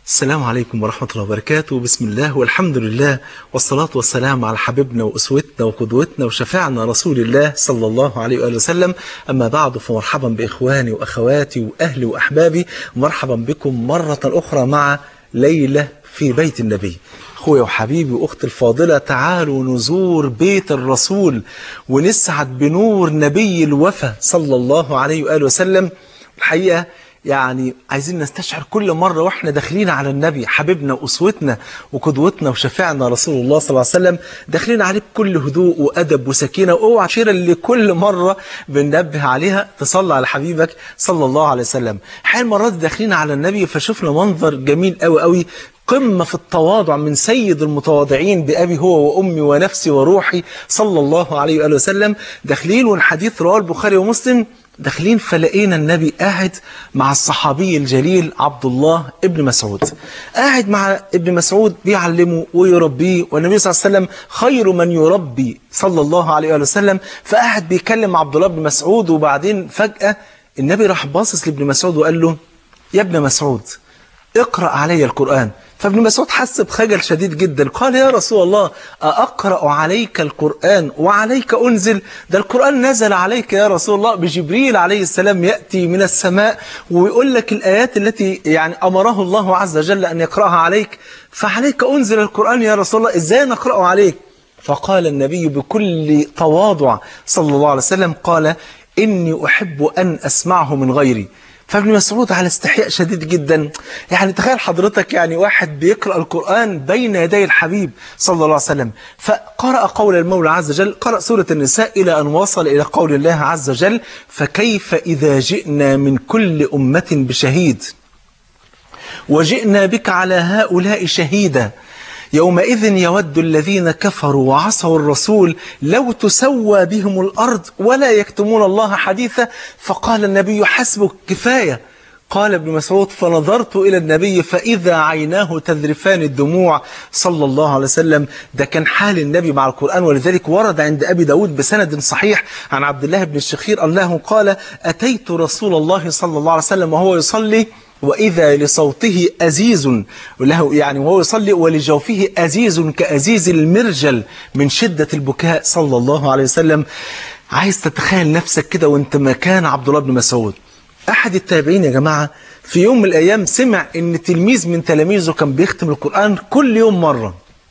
السلام عليكم ورحمة الله وبركاته بسم الله والحمد لله والصلاة والسلام على حبيبنا وأسوتنا وقدوتنا وشفاعنا رسول الله صلى الله عليه وآله وسلم أما بعد فمرحبا بإخواني وأخواتي وأهلي وأحبابي مرحبا بكم مرة أخرى مع ليلة في بيت النبي أخويا وحبيبي وأختي الفاضلة تعالوا نزور بيت الرسول ونسعد بنور نبي الوفا صلى الله عليه وآله وسلم الحقيقة يعني عايزين نستشعر كل مرة واحنا داخلين على النبي حبيبنا وأسوتنا وقدوتنا وشفاعنا رسول الله صلى الله عليه وسلم داخلين عليه بكل هدوء وأدب وسكينة واوعى عشيرة اللي كل مرة بننبه عليها تصلى على حبيبك صلى الله عليه وسلم حين مرات داخلين على النبي فشفنا منظر جميل قوي قوي قمة في التواضع من سيد المتواضعين بأبي هو وأمي ونفسي وروحي صلى الله عليه وآله وسلم داخلين والحديث رواه البخاري ومسلم داخلين فلقينا النبي قاعد مع الصحابي الجليل عبد الله ابن مسعود قاعد مع ابن مسعود بيعلمه ويربيه والنبي صلى الله عليه وسلم خير من يربي صلى الله عليه وآله وسلم فقاعد بيكلم عبد الله بن مسعود وبعدين فجأة النبي راح باصص لابن مسعود وقال له يا ابن مسعود اقرأ علي القرآن فابن مسعود حس بخجل شديد جدا قال يا رسول الله أقرأ عليك القرآن وعليك أنزل ده القرآن نزل عليك يا رسول الله بجبريل عليه السلام يأتي من السماء ويقول لك الآيات التي يعني أمره الله عز وجل أن يقرأها عليك فعليك أنزل القرآن يا رسول الله إزاي نقرأه عليك فقال النبي بكل تواضع صلى الله عليه وسلم قال إني أحب أن أسمعه من غيري فابن مسعود على استحياء شديد جدا يعني تخيل حضرتك يعني واحد بيقرأ القرآن بين يدي الحبيب صلى الله عليه وسلم فقرأ قول المولى عز وجل قرأ سورة النساء إلى أن وصل إلى قول الله عز وجل فكيف إذا جئنا من كل أمة بشهيد وجئنا بك على هؤلاء شهيدا يومئذ يود الذين كفروا وعصوا الرسول لو تسوى بهم الأرض ولا يكتمون الله حديثا فقال النبي حسبك كفاية قال ابن مسعود فنظرت إلى النبي فإذا عيناه تذرفان الدموع صلى الله عليه وسلم ده كان حال النبي مع القرآن ولذلك ورد عند أبي داود بسند صحيح عن عبد الله بن الشخير أنه قال أتيت رسول الله صلى الله عليه وسلم وهو يصلي وإذا لصوته أزيز له يعني وهو يصلي ولجوفه أزيز كأزيز المرجل من شدة البكاء صلى الله عليه وسلم عايز تتخيل نفسك كده وانت مكان عبد الله بن مسعود أحد التابعين يا جماعة في يوم من الأيام سمع إن تلميذ من تلاميذه كان بيختم القرآن كل يوم مرة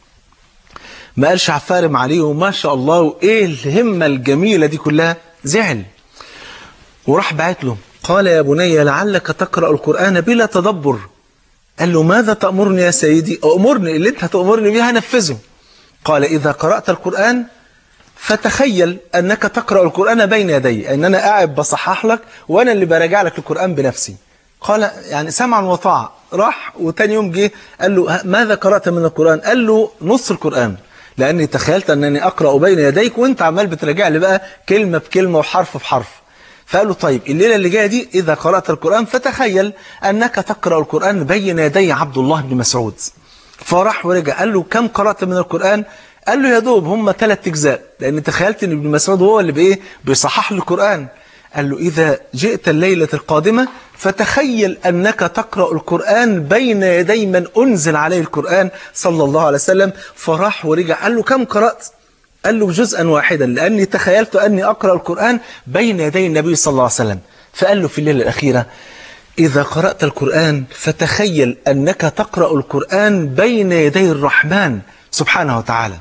ما قالش عفارم عليه وما شاء الله وإيه الهمة الجميلة دي كلها زعل وراح بعت له قال يا بني لعلك تقرأ القرآن بلا تدبر قال له ماذا تأمرني يا سيدي أمرني اللي انت هتأمرني بيه هنفذه قال إذا قرأت القرآن فتخيل أنك تقرأ القرآن بين يدي أن أنا قاعد بصحح لك وأنا اللي براجع لك القرآن بنفسي قال يعني سمعا وطاعة راح وتاني يوم جه قال له ماذا قرأت من القرآن قال له نص القرآن لأني تخيلت أنني أقرأ بين يديك وانت عمال بتراجع لي بقى كلمة بكلمة وحرف بحرف فقال له طيب الليلة اللي جاية دي إذا قرأت القرآن فتخيل أنك تقرأ القرآن بين يدي عبد الله بن مسعود فراح ورجع قال له كم قرأت من القرآن قال له يا دوب هم ثلاث أجزاء لأن تخيلت أن ابن مسعود هو اللي بإيه بيصحح له القرآن قال له إذا جئت الليلة القادمة فتخيل أنك تقرأ القرآن بين يدي من أنزل عليه القرآن صلى الله عليه وسلم فراح ورجع قال له كم قرأت قال له جزءا واحدا لأني تخيلت أني أقرأ القرآن بين يدي النبي صلى الله عليه وسلم فقال له في الليلة الأخيرة إذا قرأت القرآن فتخيل أنك تقرأ القرآن بين يدي الرحمن سبحانه وتعالى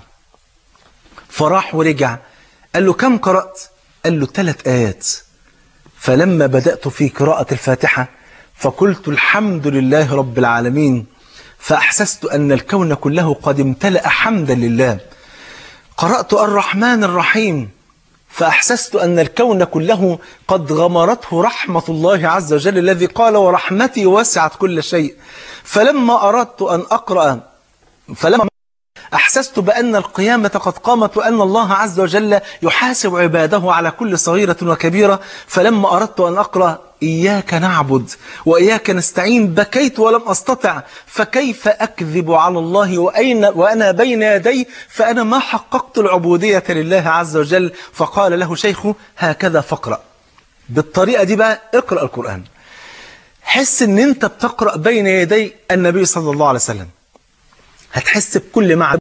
فراح ورجع قال له كم قرأت قال له ثلاث آيات فلما بدأت في قراءة الفاتحة فقلت الحمد لله رب العالمين فأحسست أن الكون كله قد امتلأ حمدا لله قرأت الرحمن الرحيم فأحسست أن الكون كله قد غمرته رحمة الله عز وجل الذي قال ورحمتي وسعت كل شيء فلما أردت أن أقرأ فلما أحسست بأن القيامة قد قامت وأن الله عز وجل يحاسب عباده على كل صغيرة وكبيرة فلما أردت أن أقرأ إياك نعبد وإياك نستعين بكيت ولم أستطع فكيف أكذب على الله وأين وأنا بين يدي فأنا ما حققت العبودية لله عز وجل فقال له شيخه هكذا فقرأ بالطريقة دي بقى اقرأ القرآن حس ان انت بتقرأ بين يدي النبي صلى الله عليه وسلم هتحس بكل معنى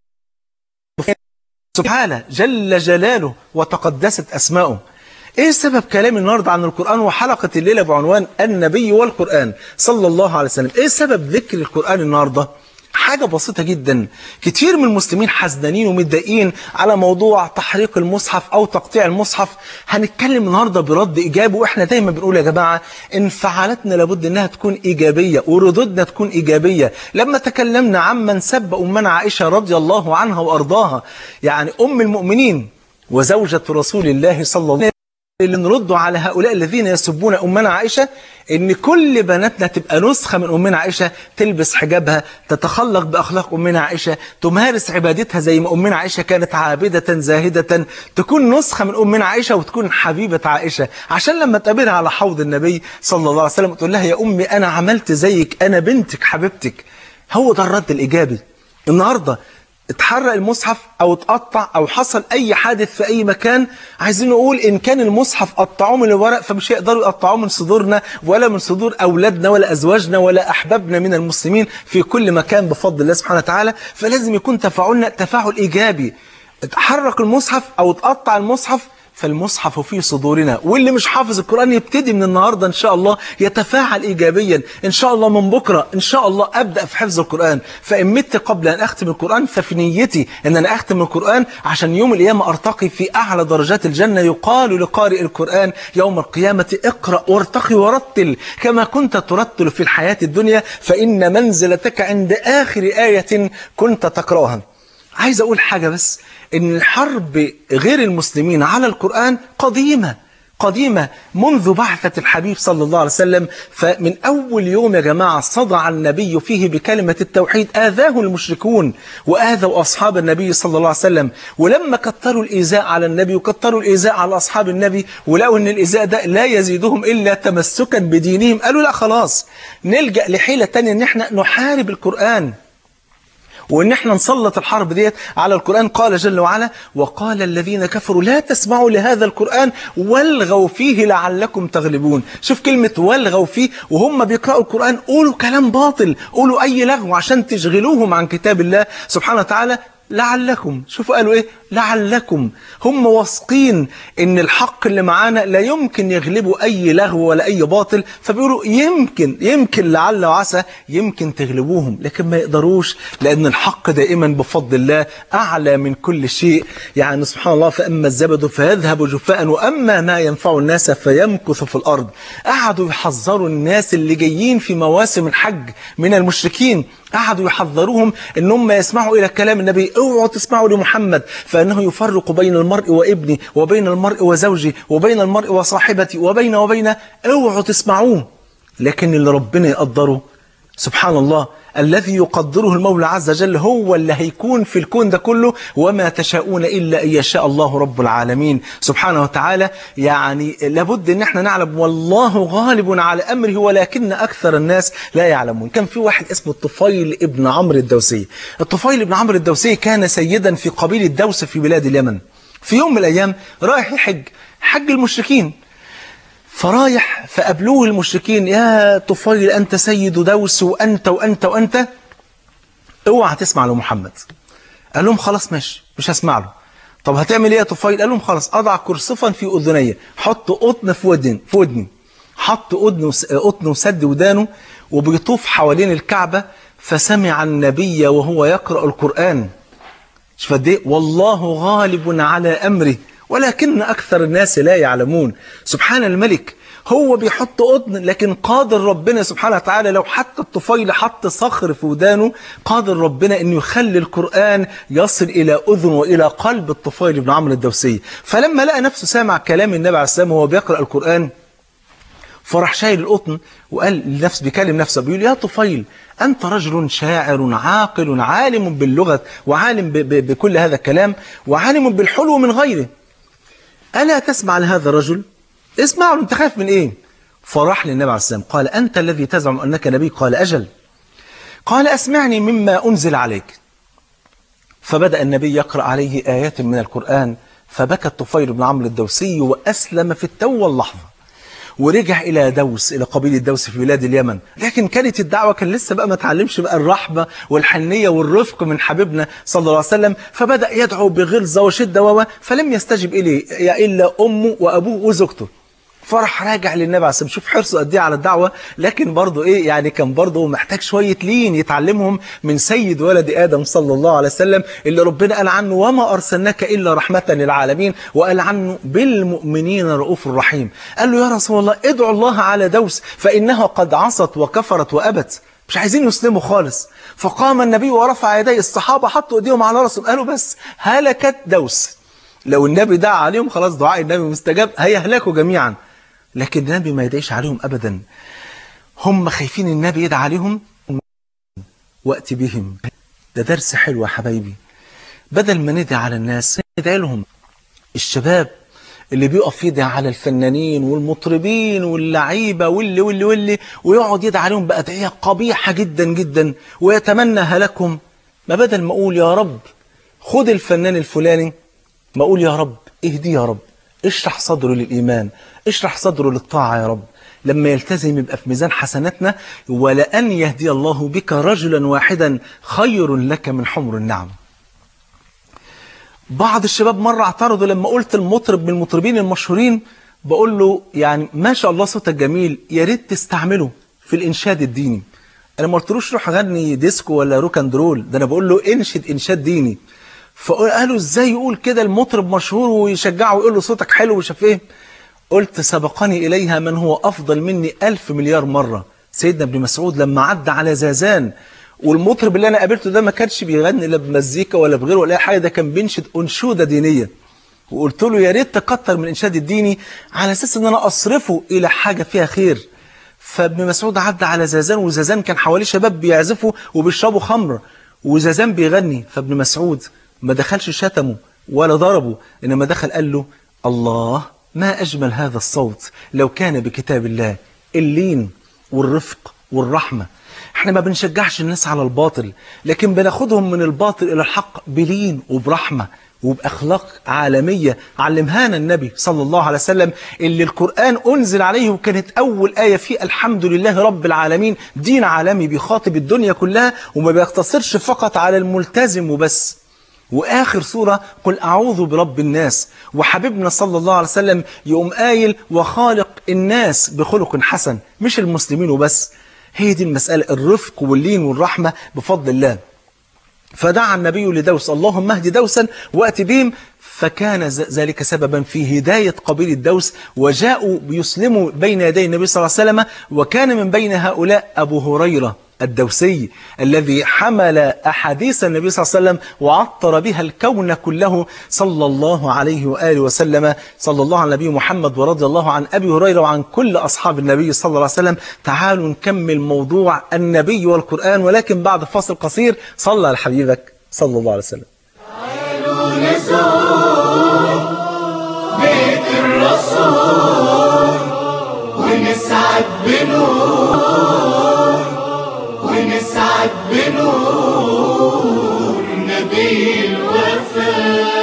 سبحانه جل جلاله وتقدست أسماؤه ايه سبب كلامي النهارده عن القرآن وحلقة الليلة بعنوان النبي والقرآن صلى الله عليه وسلم ايه سبب ذكر القرآن النهارده حاجة بسيطة جدا كتير من المسلمين حزنانين ومتضايقين على موضوع تحريق المصحف أو تقطيع المصحف هنتكلم النهاردة برد إيجابي وإحنا دايما بنقول يا جماعة انفعالاتنا لابد إنها تكون إيجابية وردودنا تكون إيجابية لما تكلمنا عمن سب أمنا عائشة رضي الله عنها وأرضاها يعني أم المؤمنين وزوجة رسول الله صلى الله عليه وسلم اللي نرده على هؤلاء الذين يسبون أمنا عائشة إن كل بناتنا تبقى نسخة من أمنا عائشة تلبس حجابها تتخلق بأخلاق أمنا عائشة تمارس عبادتها زي ما أمنا عائشة كانت عابدة زاهدة تكون نسخة من أمنا عائشة وتكون حبيبة عائشة عشان لما تقابلها على حوض النبي صلى الله عليه وسلم تقول لها يا أمي أنا عملت زيك أنا بنتك حبيبتك هو ده الرد الإيجابي النهاردة اتحرق المصحف او اتقطع او حصل اي حادث في اي مكان عايزين نقول ان كان المصحف قطعوه من الورق فمش هيقدروا يقطعوه من صدورنا ولا من صدور اولادنا ولا ازواجنا ولا احبابنا من المسلمين في كل مكان بفضل الله سبحانه وتعالى فلازم يكون تفاعلنا تفاعل ايجابي اتحرك المصحف او اتقطع المصحف فالمصحف في صدورنا واللي مش حافظ القرآن يبتدي من النهاردة إن شاء الله يتفاعل إيجابيا إن شاء الله من بكرة إن شاء الله أبدأ في حفظ القرآن فإن مت قبل أن أختم القرآن ففي نيتي أن أنا أختم القرآن عشان يوم القيامة أرتقي في أعلى درجات الجنة يقال لقارئ القرآن يوم القيامة اقرأ وارتقي ورتل كما كنت ترتل في الحياة الدنيا فإن منزلتك عند آخر آية كنت تقرأها عايز أقول حاجة بس إن الحرب غير المسلمين على القرآن قديمة قديمة منذ بعثة الحبيب صلى الله عليه وسلم فمن أول يوم يا جماعة صدع النبي فيه بكلمة التوحيد آذاه المشركون وآذوا أصحاب النبي صلى الله عليه وسلم ولما كتروا الإيذاء على النبي وكتروا الإيذاء على أصحاب النبي ولقوا أن الإيذاء ده لا يزيدهم إلا تمسكا بدينهم قالوا لا خلاص نلجأ لحيلة تانية أن احنا نحارب القرآن وإن احنا نسلط الحرب ديت على القرآن قال جل وعلا وقال الذين كفروا لا تسمعوا لهذا القرآن والغوا فيه لعلكم تغلبون شوف كلمة والغوا فيه وهم بيقرأوا القرآن قولوا كلام باطل قولوا أي لغو عشان تشغلوهم عن كتاب الله سبحانه وتعالى لعلكم شوفوا قالوا ايه لعلكم هم واثقين ان الحق اللي معانا لا يمكن يغلبوا اي لغو ولا اي باطل فبيقولوا يمكن يمكن لعل وعسى يمكن تغلبوهم لكن ما يقدروش لان الحق دائما بفضل الله اعلى من كل شيء يعني سبحان الله فاما الزبد فيذهب جفاء واما ما ينفع الناس فيمكث في الارض قعدوا يحذروا الناس اللي جايين في مواسم الحج من المشركين قعدوا يحذروهم ان هم يسمعوا الى كلام النبي اوعوا تسمعوا لمحمد فانه يفرق بين المرء وابني وبين المرء وزوجي وبين المرء وصاحبتي وبين وبين اوعوا تسمعوه لكن اللي ربنا يقدره سبحان الله الذي يقدره المولى عز وجل هو اللي هيكون في الكون ده كله وما تشاءون إلا أن يشاء الله رب العالمين سبحانه وتعالى يعني لابد أن احنا نعلم والله غالب على أمره ولكن أكثر الناس لا يعلمون كان في واحد اسمه الطفيل ابن عمرو الدوسي الطفيل ابن عمرو الدوسي كان سيدا في قبيلة دوس في بلاد اليمن في يوم من الأيام رايح يحج حج المشركين فرايح فقابلوه المشركين يا طفيل أنت سيد دوس وأنت وأنت وأنت اوعى تسمع لمحمد قال لهم خلاص ماشي مش هسمع له طب هتعمل ايه يا طفيل قال لهم خلاص اضع كرسفا في اذني حط قطن في ودن في ودني حط قطن قطن وسد ودانه وبيطوف حوالين الكعبة فسمع النبي وهو يقرأ القرآن شوف قد ايه والله غالب على أمره ولكن أكثر الناس لا يعلمون سبحان الملك هو بيحط قطن لكن قادر ربنا سبحانه وتعالى لو حتى الطفيل حط صخر في ودانه قادر ربنا انه يخلي القرآن يصل إلى أذن وإلى قلب الطفيل بن عمرو الدوسي فلما لقى نفسه سامع كلام النبي عليه السلام وهو بيقرأ القرآن فراح شايل القطن وقال لنفسه بيكلم نفسه بيقول يا طفيل أنت رجل شاعر عاقل عالم باللغة وعالم ب ب بكل هذا الكلام وعالم بالحلو من غيره ألا تسمع لهذا الرجل اسمع له انت خايف من ايه فراح للنبي عليه السلام قال أنت الذي تزعم أنك نبي قال أجل قال أسمعني مما أنزل عليك فبدأ النبي يقرأ عليه آيات من القرآن فبكى الطفيل بن عمرو الدوسي وأسلم في التو واللحظة ورجع إلى دوس إلى قبيلة دوس في بلاد اليمن لكن كانت الدعوة كان لسه بقى ما تعلمش بقى الرحمة والحنية والرفق من حبيبنا صلى الله عليه وسلم فبدأ يدعو بغلظة وشدة و فلم يستجب إليه إلا أمه وأبوه وزوجته فرح راجع للنبي عليه الصلاه شوف حرصه قد ايه على الدعوه لكن برضه ايه يعني كان برضه محتاج شويه لين يتعلمهم من سيد ولد ادم صلى الله عليه وسلم اللي ربنا قال عنه وما ارسلناك الا رحمه للعالمين وقال عنه بالمؤمنين رؤوف رحيم قال له يا رسول الله ادعو الله على دوس فانها قد عصت وكفرت وابت مش عايزين يسلموا خالص فقام النبي ورفع يديه الصحابه حطوا ايديهم على راسهم قالوا بس هلكت دوس لو النبي دعا عليهم خلاص دعاء النبي مستجاب هيهلكوا جميعا لكن النبي ما يدعيش عليهم أبدا هم خايفين النبي يدعى عليهم وقت بهم ده درس حلو يا حبايبي بدل ما ندعي على الناس ندعي لهم الشباب اللي بيقف يدعي على الفنانين والمطربين واللعيبة واللي واللي واللي ويقعد يدعي عليهم بأدعية قبيحة جدا جدا ويتمنى هلاكهم ما بدل ما أقول يا رب خد الفنان الفلاني ما أقول يا رب اهدي يا رب اشرح صدره للإيمان اشرح صدره للطاعة يا رب لما يلتزم يبقى في ميزان حسناتنا ولأن يهدي الله بك رجلا واحدا خير لك من حمر النعم بعض الشباب مرة اعترضوا لما قلت المطرب من المطربين المشهورين بقول له يعني ما شاء الله صوتك جميل يا ريت تستعمله في الإنشاد الديني أنا ما قلتلوش روح غني ديسكو ولا روك اند رول ده أنا بقول له انشد إنشاد ديني فقالوا ازاي يقول كده المطرب مشهور ويشجعه ويقول له صوتك حلو ومش عارف ايه قلت سبقني إليها من هو أفضل مني ألف مليار مرة سيدنا ابن مسعود لما عدى على زازان والمطرب اللي أنا قابلته ده ما كانش بيغني لا بمزيكا ولا بغيره ولا أي حاجة ده كان بينشد أنشودة دينية وقلت له يا ريت تكتر من الإنشاد الديني على أساس إن أنا أصرفه إلى حاجة فيها خير فابن مسعود عدى على زازان وزازان كان حواليه شباب بيعزفوا وبيشربوا خمر وزازان بيغني فابن مسعود ما دخلش شتمه ولا ضربه إنما دخل قال له الله ما أجمل هذا الصوت لو كان بكتاب الله اللين والرفق والرحمة احنا ما بنشجعش الناس على الباطل لكن بناخدهم من الباطل إلى الحق بلين وبرحمة وبأخلاق عالمية علمهانا النبي صلى الله عليه وسلم اللي القرآن أنزل عليه وكانت أول آية فيه الحمد لله رب العالمين دين عالمي بيخاطب الدنيا كلها وما بيقتصرش فقط على الملتزم وبس وآخر سورة قل أعوذ برب الناس وحبيبنا صلى الله عليه وسلم يقوم قايل وخالق الناس بخلق حسن مش المسلمين وبس هي دي المسألة الرفق واللين والرحمة بفضل الله فدعا النبي لدوس اللهم اهد دوسا وأت بهم فكان ذلك سببا في هداية قبيلة دوس وجاءوا يسلموا بين يدي النبي صلى الله عليه وسلم وكان من بين هؤلاء أبو هريرة الدوسي الذي حمل أحاديث النبي صلى الله عليه وسلم وعطر بها الكون كله صلى الله عليه وآله وسلم صلى الله على النبي محمد ورضي الله عن أبي هريرة وعن كل أصحاب النبي صلى الله عليه وسلم تعالوا نكمل موضوع النبي والقرآن ولكن بعد فاصل قصير صلى على حبيبك صلى الله عليه وسلم تعالوا نزور بيت الرسول ونسعد بنور ونسعد بنور نبي الوفاء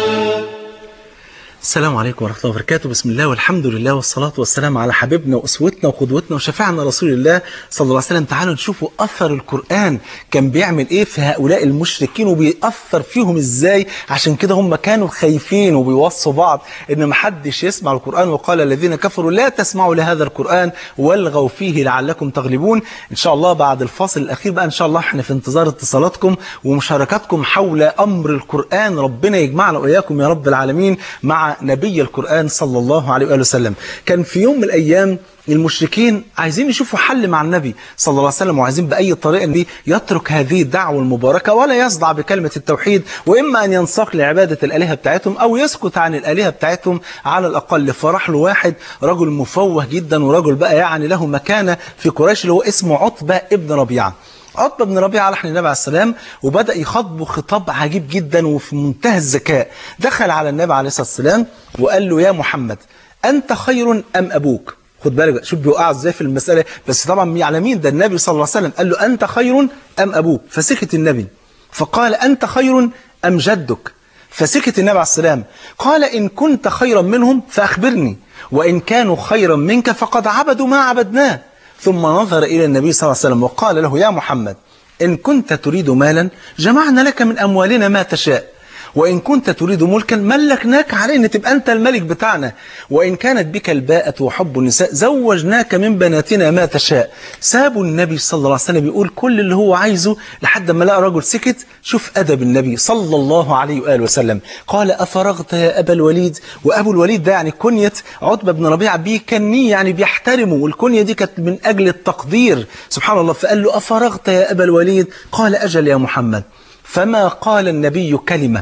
السلام عليكم ورحمة الله وبركاته بسم الله والحمد لله والصلاة والسلام على حبيبنا وأسوتنا وقدوتنا وشفيعنا رسول الله صلى الله عليه وسلم تعالوا نشوفوا أثر القرآن كان بيعمل إيه في هؤلاء المشركين وبيأثر فيهم إزاي عشان كده هم كانوا خايفين وبيوصوا بعض إن محدش يسمع القرآن وقال الذين كفروا لا تسمعوا لهذا القرآن والغوا فيه لعلكم تغلبون إن شاء الله بعد الفاصل الأخير بقى إن شاء الله إحنا في انتظار اتصالاتكم ومشاركاتكم حول أمر القرآن ربنا يجمعنا وإياكم يا رب العالمين مع نبي القرآن صلى الله عليه وآله وسلم كان في يوم من الأيام المشركين عايزين يشوفوا حل مع النبي صلى الله عليه وسلم وعايزين بأي طريقة النبي يترك هذه الدعوة المباركة ولا يصدع بكلمة التوحيد وإما أن ينساق لعبادة الآلهة بتاعتهم أو يسكت عن الآلهة بتاعتهم على الأقل فرح له واحد رجل مفوه جدا ورجل بقى يعني له مكانة في قريش اللي هو اسمه عتبة ابن ربيعة عتبة بن ربيعة لحن النبي عليه السلام وبدأ يخاطبه خطاب عجيب جدا وفي منتهى الذكاء دخل على النبي عليه الصلاة والسلام وقال له يا محمد أنت خير أم أبوك خد بالك شوف بيوقع ازاي في المسألة بس طبعا على مين ده النبي صلى الله عليه وسلم قال له أنت خير أم أبوك فسكت النبي فقال أنت خير أم جدك فسكت النبي عليه السلام قال إن كنت خيرا منهم فأخبرني وإن كانوا خيرا منك فقد عبدوا ما عبدناه ثم نظر إلى النبي صلى الله عليه وسلم وقال له يا محمد إن كنت تريد مالا جمعنا لك من أموالنا ما تشاء وإن كنت تريد ملكا ملكناك علينا تبقى أنت الملك بتاعنا وإن كانت بك الباءة وحب النساء زوجناك من بناتنا ما تشاء سابوا النبي صلى الله عليه وسلم يقول كل اللي هو عايزه لحد ما لقى رجل سكت شوف أدب النبي صلى الله عليه وآله وسلم قال أفرغت يا أبا الوليد وأبو الوليد ده يعني كنية عتبة بن ربيعة بيكنيه يعني بيحترمه والكنية دي كانت من أجل التقدير سبحان الله فقال له أفرغت يا أبا الوليد قال أجل يا محمد فما قال النبي كلمة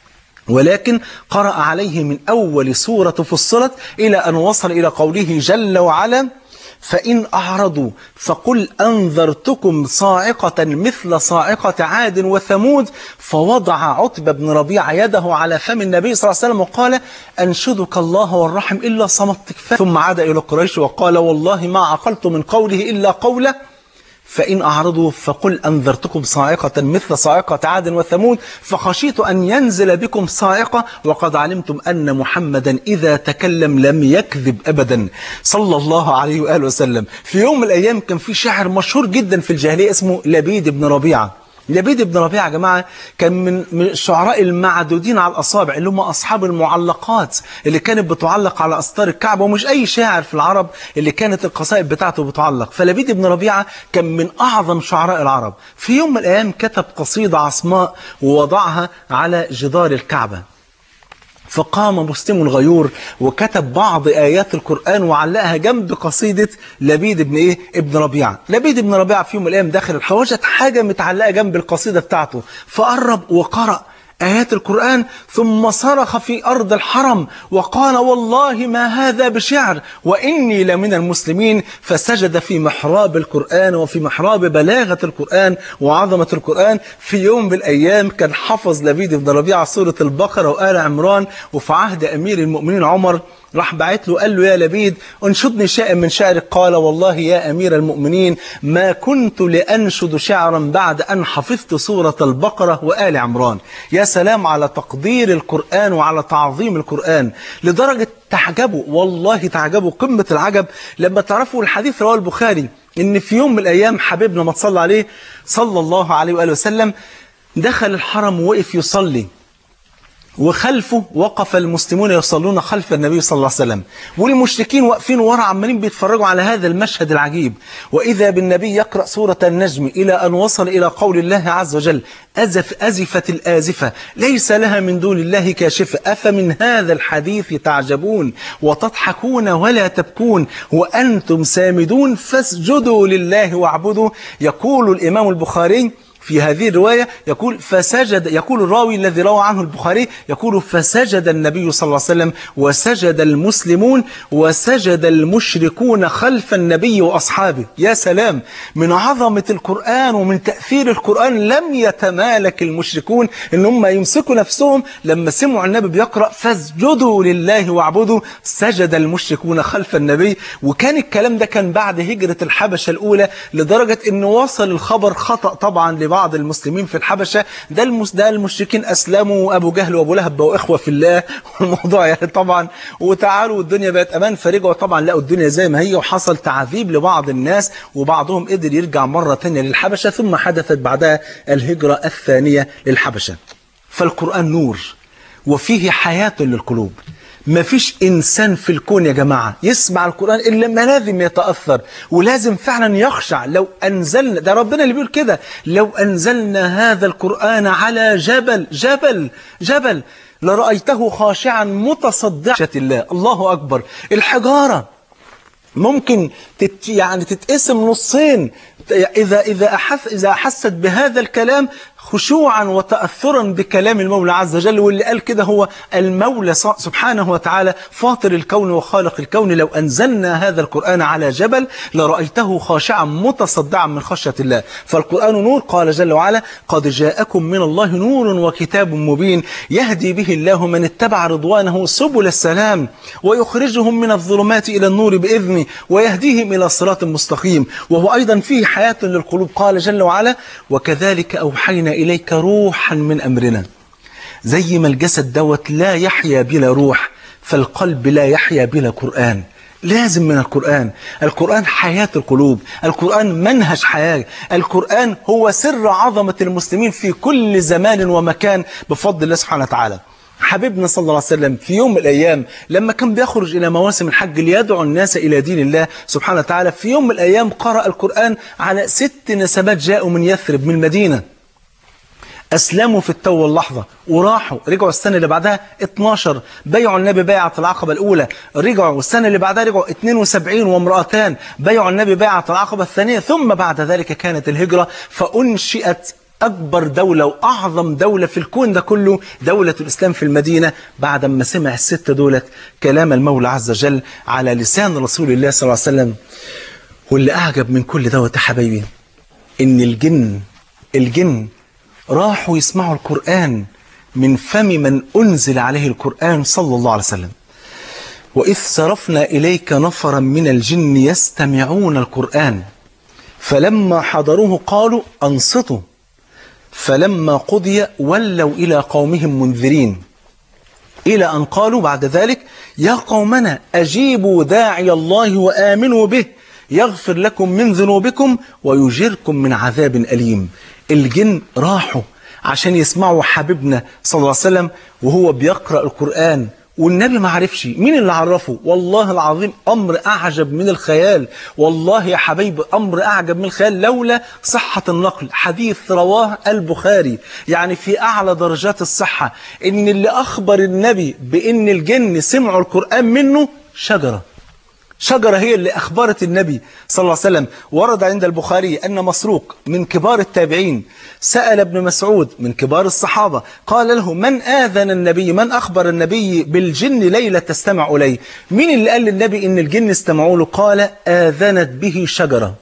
ولكن قرأ عليه من أول سورة فصلت إلى أن وصل إلى قوله جل وعلا فإن أعرضوا فقل أنذرتكم صاعقة مثل صاعقة عاد وثمود فوضع عتبة بن ربيعة يده على فم النبي صلى الله عليه وسلم وقال أنشدك الله والرحم إلا صمتك ثم عاد إلى قريش وقال والله ما عقلت من قوله إلا قوله فإن أعرضوا فقل أنذرتكم صاعقة مثل صاعقة عاد وثمود فخشيت أن ينزل بكم صاعقة وقد علمتم أن محمدا إذا تكلم لم يكذب أبدا صلى الله عليه وآله وسلم في يوم من الأيام كان في شاعر مشهور جدا في الجاهلية اسمه لبيد بن ربيعة لبيد بن ربيعة يا جماعة كان من من الشعراء المعدودين على الأصابع اللي هم أصحاب المعلقات اللي كانت بتعلق على أستار الكعبة ومش أي شاعر في العرب اللي كانت القصائد بتاعته بتعلق فلبيد بن ربيعة كان من أعظم شعراء العرب في يوم من الأيام كتب قصيدة عصماء ووضعها على جدار الكعبة فقام مسلم غيور وكتب بعض آيات القرآن وعلقها جنب قصيدة لبيد بن إيه؟ ابن ربيعة لبيد بن ربيعة في يوم من الأيام داخل الحوجة حاجة متعلقة جنب القصيدة بتاعته فقرب وقرأ آيات القرآن ثم صرخ في أرض الحرم وقال والله ما هذا بشعر وإني لمن المسلمين فسجد في محراب القرآن وفي محراب بلاغة القرآن وعظمة القرآن في يوم من الأيام كان حفظ لبيد بن ربيعة سورة البقرة وآل عمران وفي عهد أمير المؤمنين عمر راح بعت له قال له يا لبيد انشدني شيئا من شعرك قال والله يا أمير المؤمنين ما كنت لأنشد شعرا بعد أن حفظت سورة البقرة وآل عمران يا سلام على تقدير القرآن وعلى تعظيم القرآن لدرجة تعجبوا والله تعجبوا قمة العجب لما تعرفوا الحديث رواه البخاري إن في يوم من الأيام حبيبنا ما تصلى عليه صلى الله عليه وآله وسلم دخل الحرم ووقف يصلي وخلفه وقف المسلمون يصلون خلف النبي صلى الله عليه وسلم والمشركين واقفين ورا عمالين بيتفرجوا على هذا المشهد العجيب وإذا بالنبي يقرأ سورة النجم إلى أن وصل إلى قول الله عز وجل أزف أزفت الآزفة ليس لها من دون الله كاشفة أفمن هذا الحديث تعجبون وتضحكون ولا تبكون وأنتم سامدون فاسجدوا لله واعبدوا يقول الإمام البخاري في هذه الرواية يقول فسجد يقول الراوي الذي روى عنه البخاري يقول فسجد النبي صلى الله عليه وسلم وسجد المسلمون وسجد المشركون خلف النبي وأصحابه يا سلام من عظمة القرآن ومن تأثير القرآن لم يتمالك المشركون ان هم يمسكوا نفسهم لما سمعوا النبي بيقرأ فاسجدوا لله واعبدوا سجد المشركون خلف النبي وكان الكلام ده كان بعد هجرة الحبشة الأولى لدرجة أنه وصل الخبر خطأ طبعا لبعض المسلمين في الحبشة ده, المس... ده المشركين أسلموا أبو جهل وأبو لهب بقوا إخوة في الله والموضوع يعني طبعا وتعالوا والدنيا بقت أمان فرجعوا طبعا لقوا الدنيا زي ما هي وحصل تعذيب لبعض الناس وبعضهم قدر يرجع مرة تانية للحبشة ثم حدثت بعدها الهجرة الثانية للحبشة فالقرآن نور وفيه حياة للقلوب ما فيش إنسان في الكون يا جماعة يسمع القرآن إلا ما لازم يتأثر ولازم فعلا يخشع لو أنزلنا ده ربنا اللي بيقول كده لو أنزلنا هذا القرآن على جبل جبل جبل لرأيته خاشعا متصدعة الله الله أكبر الحجارة ممكن تت يعني تتقسم نصين إذا إذا أحس إذا أحست بهذا الكلام خشوعا وتأثرا بكلام المولى عز وجل واللي قال كده هو المولى سبحانه وتعالى فاطر الكون وخالق الكون لو أنزلنا هذا القرآن على جبل لرأيته خاشعا متصدعا من خشية الله فالقرآن نور قال جل وعلا قد جاءكم من الله نور وكتاب مبين يهدي به الله من اتبع رضوانه سبل السلام ويخرجهم من الظلمات إلى النور بإذنه ويهديهم إلى صراط مستقيم وهو أيضا فيه حياة للقلوب قال جل وعلا وكذلك أوحينا إليك روحا من أمرنا زي ما الجسد دوت لا يحيا بلا روح فالقلب لا يحيا بلا قرآن لازم من القرآن القرآن حياة القلوب القرآن منهج حياة القرآن هو سر عظمة المسلمين في كل زمان ومكان بفضل الله سبحانه وتعالى حبيبنا صلى الله عليه وسلم في يوم من الأيام لما كان بيخرج إلى مواسم الحج ليدعو الناس إلى دين الله سبحانه وتعالى في يوم من الأيام قرأ القرآن على ست نسمات جاءوا من يثرب من المدينة أسلموا في التو اللحظة وراحوا رجعوا السنة اللي بعدها 12 بيعوا النبي بيعة العقبة الأولى رجعوا والسنة اللي بعدها رجعوا 72 وامرأتان بيعوا النبي بيعة العقبة الثانية ثم بعد ذلك كانت الهجرة فأنشئت أكبر دولة وأعظم دولة في الكون ده كله دولة الإسلام في المدينة بعد ما سمع الستة دولة كلام المولى عز وجل على لسان رسول الله صلى الله عليه وسلم واللي أعجب من كل دوت يا حبايبي إن الجن الجن راحوا يسمعوا القرآن من فم من أنزل عليه القرآن صلى الله عليه وسلم وإذ صرفنا إليك نفرا من الجن يستمعون القرآن فلما حضروه قالوا أنصتوا فلما قضي ولوا إلى قومهم منذرين إلى أن قالوا بعد ذلك يا قومنا أجيبوا داعي الله وآمنوا به يغفر لكم من ذنوبكم ويجركم من عذاب أليم الجن راحوا عشان يسمعوا حبيبنا صلى الله عليه وسلم وهو بيقرأ القرآن والنبي ما عرفش مين اللي عرفه والله العظيم أمر أعجب من الخيال والله يا حبيبي أمر أعجب من الخيال لولا صحة النقل حديث رواه البخاري يعني في أعلى درجات الصحة إن اللي أخبر النبي بإن الجن سمعوا القرآن منه شجرة شجرة هي اللي أخبرت النبي صلى الله عليه وسلم ورد عند البخاري أن مسروق من كبار التابعين سأل ابن مسعود من كبار الصحابة قال له من آذن النبي من أخبر النبي بالجن ليلة تستمع إليه مين اللي قال للنبي إن الجن استمعوا له قال آذنت به شجرة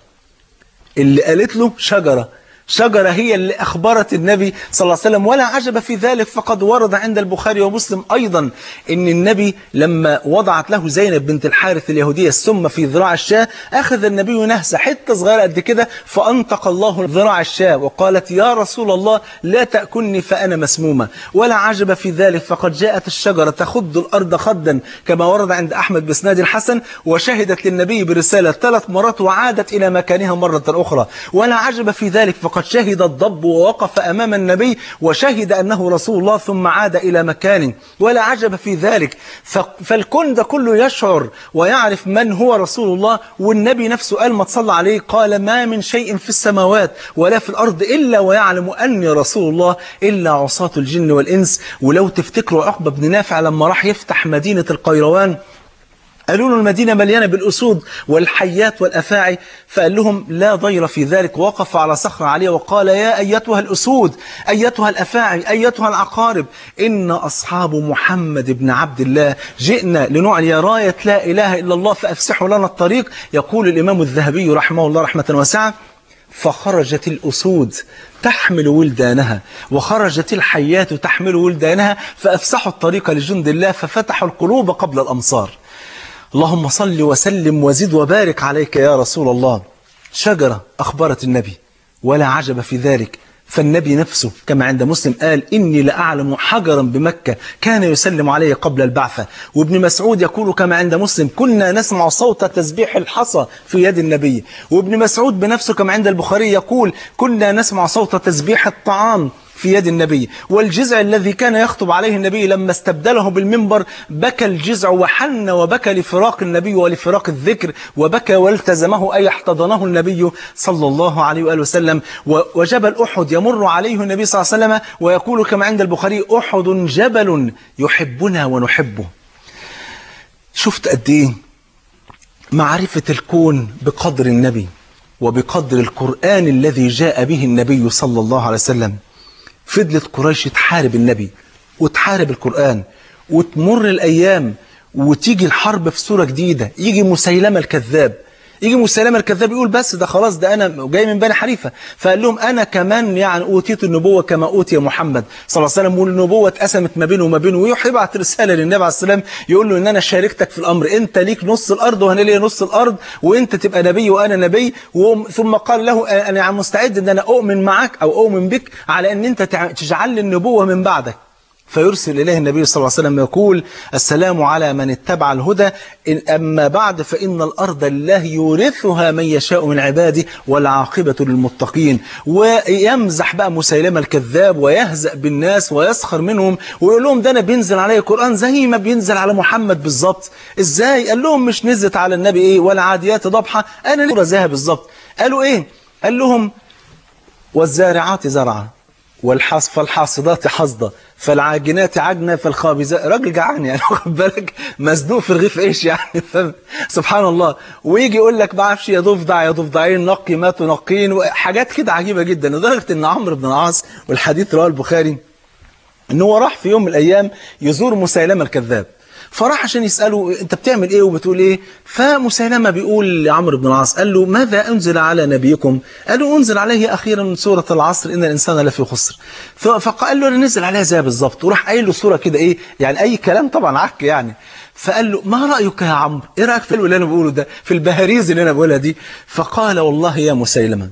اللي قالت له شجرة شجرة هي اللي أخبرت النبي صلى الله عليه وسلم ولا عجب في ذلك فقد ورد عند البخاري ومسلم أيضا أن النبي لما وضعت له زينب بنت الحارث اليهودية السم في ذراع الشاة أخذ النبي نهسة حتة صغيرة قد كده فأنطق الله ذراع الشاة وقالت يا رسول الله لا تأكلني فأنا مسمومة ولا عجب في ذلك فقد جاءت الشجرة تخض الأرض خدا كما ورد عند أحمد بسناد الحسن وشهدت للنبي برسالة ثلاث مرات وعادت إلى مكانها مرة أخرى ولا عجب في ذلك فقد شهد الضب ووقف أمام النبي وشهد أنه رسول الله ثم عاد إلى مكانه ولا عجب في ذلك فالكون ده كله يشعر ويعرف من هو رسول الله والنبي نفسه قال ما تصلى عليه قال ما من شيء في السماوات ولا في الأرض إلا ويعلم أني رسول الله إلا عصاة الجن والإنس ولو تفتكروا عقبة بن نافع لما راح يفتح مدينة القيروان قالوا له المدينة مليانة بالأسود والحيات والأفاعي فقال لهم لا ضير في ذلك وقف على صخرة عليه وقال يا أيتها الأسود أيتها الأفاعي أيتها العقارب إن أصحاب محمد بن عبد الله جئنا لنعلي راية لا إله إلا الله فأفسحوا لنا الطريق يقول الإمام الذهبي رحمه الله رحمة واسعة فخرجت الأسود تحمل ولدانها وخرجت الحيات تحمل ولدانها فأفسحوا الطريق لجند الله ففتحوا القلوب قبل الأمصار اللهم صل وسلم وزد وبارك عليك يا رسول الله شجرة أخبرت النبي ولا عجب في ذلك فالنبي نفسه كما عند مسلم قال إني لأعلم حجرا بمكة كان يسلم عليه قبل البعثة وابن مسعود يقول كما عند مسلم كنا نسمع صوت تسبيح الحصى في يد النبي وابن مسعود بنفسه كما عند البخاري يقول كنا نسمع صوت تسبيح الطعام في يد النبي والجزع الذي كان يخطب عليه النبي لما استبدله بالمنبر بكى الجزع وحن وبكى لفراق النبي ولفراق الذكر وبكى والتزمه أي احتضنه النبي صلى الله عليه وآله وسلم وجبل أحد يمر عليه النبي صلى الله عليه وسلم ويقول كما عند البخاري أحد جبل يحبنا ونحبه شفت قد إيه معرفة الكون بقدر النبي وبقدر القرآن الذي جاء به النبي صلى الله عليه وسلم فضلت قريش تحارب النبي وتحارب القرآن وتمر الأيام وتيجي الحرب في صورة جديدة يجي مسيلمة الكذاب يجي مسيلمة الكذاب يقول بس ده خلاص ده أنا جاي من بني حنيفة فقال لهم أنا كمان يعني أوتيت النبوة كما أوتي محمد صلى الله عليه وسلم والنبوة اتقسمت ما بينه وما بينه ويبعت رسالة للنبي عليه السلام يقول له إن أنا شاركتك في الأمر أنت ليك نص الأرض وأنا ليا نص الأرض وأنت تبقى نبي وأنا نبي ثم قال له أنا مستعد إن أنا أؤمن معك أو أؤمن بك على أن أنت تجعل لي النبوة من بعدك فيرسل إليه النبي صلى الله عليه وسلم يقول السلام على من اتبع الهدى إن أما بعد فإن الأرض لله يورثها من يشاء من عباده والعاقبة للمتقين ويمزح بقى مسيلمة الكذاب ويهزأ بالناس ويسخر منهم ويقول لهم ده أنا بينزل عليه القرآن زي ما بينزل على محمد بالظبط إزاي قال لهم مش نزلت على النبي إيه ولا عاديات ضبحة أنا نورة زيها بالظبط قالوا إيه قال لهم والزارعات زرعا والحص فالحاصدات حصدا فالعاجنات عجنة فالخابزات راجل جعان يعني واخد بالك مزنوق في رغيف ايش يعني فاهم سبحان الله ويجي يقول لك ما اعرفش يا ضفدع يا ضفدعين نقي ما تنقين وحاجات كده عجيبة جدا لدرجة ان عمرو بن العاص والحديث رواه البخاري ان هو راح في يوم من الايام يزور مسيلمة الكذاب فراح عشان يسأله انت بتعمل ايه وبتقول ايه فمسيلمة بيقول لعمرو بن العاص قال له ماذا انزل على نبيكم قال له انزل عليه اخيرا من سورة العصر ان الانسان لفي خسر ف- فقال له انا نزل عليها زي بالظبط وراح قايل له سورة كده ايه يعني اي كلام طبعا عك يعني فقال له ما رأيك يا عمرو ايه رأيك في اللي انا بقوله ده في البهاريز اللي انا بقولها دي فقال والله يا مسيلمة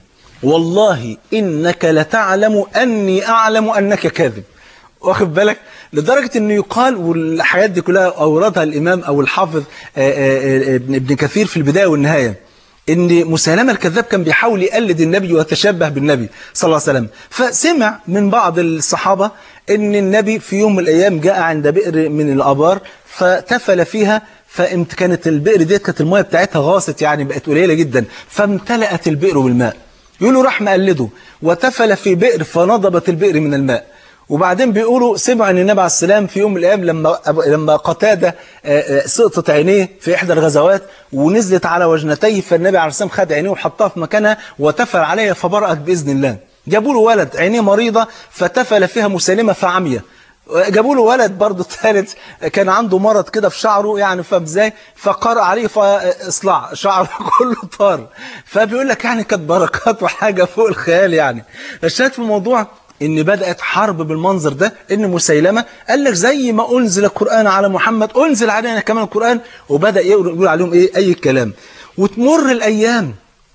والله انك لتعلم اني اعلم انك كاذب واخد بالك لدرجة انه يقال والحاجات دي كلها اوردها الامام او الحافظ آه، آه، آه، ابن ابن كثير في البداية والنهاية ان مسيلمة الكذاب كان بيحاول يقلد النبي ويتشبه بالنبي صلى الله عليه وسلم فسمع من بعض الصحابة ان النبي في يوم من الايام جاء عند بئر من الابار فتفل فيها فامت كانت البئر ديت كانت المايه بتاعتها غاصت يعني بقت قليلة جدا فامتلأت البئر بالماء يقولوا راح مقلده وتفل في بئر فنضبت البئر من الماء وبعدين بيقولوا سمعوا ان النبي عليه السلام في يوم من الايام لما لما قتاده آه، آه، سقطت عينيه في احدى الغزوات ونزلت على وجنتيه فالنبي عليه السلام خد عينيه وحطها في مكانها وتفل عليها فبرأت باذن الله جابوا له ولد عينيه مريضه فتفل فيها مسلمه فعميه جابوا له ولد برضه ثالث كان عنده مرض كده في شعره يعني فاهم ازاي فقرأ عليه فاصلع شعره كله طار فبيقول لك يعني كانت بركات وحاجه فوق الخيال يعني الشاهد في الموضوع ان بدأت حرب بالمنظر ده ان مسيلمة قال لك زي ما انزل القرآن على محمد انزل علينا كمان القرآن وبدأ يقول يقول عليهم ايه اي كلام وتمر الايام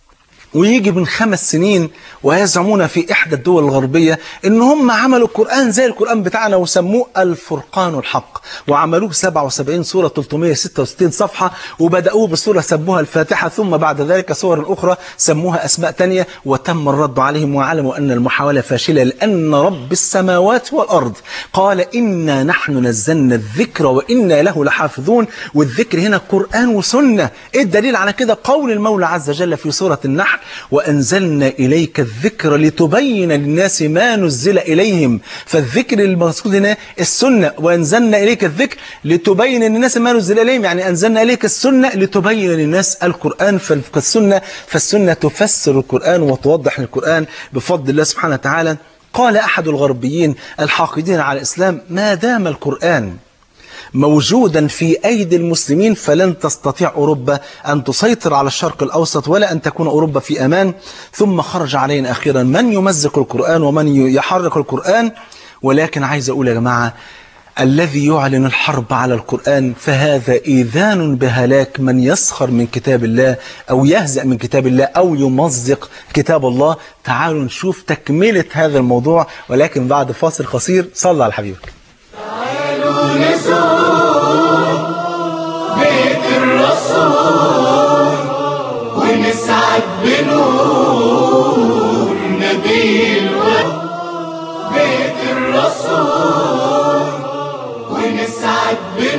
ويجي من خمس سنين ويزعمون في إحدى الدول الغربية إن هم عملوا القرآن زي القرآن بتاعنا وسموه الفرقان الحق وعملوه 77 سورة 366 صفحة وبدأوه بسورة سموها الفاتحة ثم بعد ذلك سور أخرى سموها أسماء تانية وتم الرد عليهم وعلموا أن المحاولة فاشلة لأن رب السماوات والأرض قال إنا نحن نزلنا الذكر وإنا له لحافظون والذكر هنا قرآن وسنة إيه الدليل على كده قول المولى عز وجل في سورة النحل وأنزلنا إليك الذكر لتبين للناس ما نزل إليهم فالذكر المقصود هنا السنة وأنزلنا إليك الذكر لتبين للناس ما نزل إليهم يعني أنزلنا إليك السنة لتبين للناس القرآن فالسنة فالسنة تفسر القرآن وتوضح القرآن بفضل الله سبحانه وتعالى قال أحد الغربيين الحاقدين على الإسلام ما دام القرآن موجودا في أيدي المسلمين فلن تستطيع أوروبا أن تسيطر على الشرق الأوسط ولا أن تكون أوروبا في أمان ثم خرج علينا أخيرا من يمزق القرآن ومن يحرك القرآن ولكن عايز أقول يا جماعة الذي يعلن الحرب على القرآن فهذا إيذان بهلاك من يسخر من كتاب الله أو يهزأ من كتاب الله أو يمزق كتاب الله تعالوا نشوف تكملة هذا الموضوع ولكن بعد فاصل قصير صلى على حبيبك تعالوا نزور بيت الرسول ونسعد بنور نبي الوفا بيت الرسول ونسعد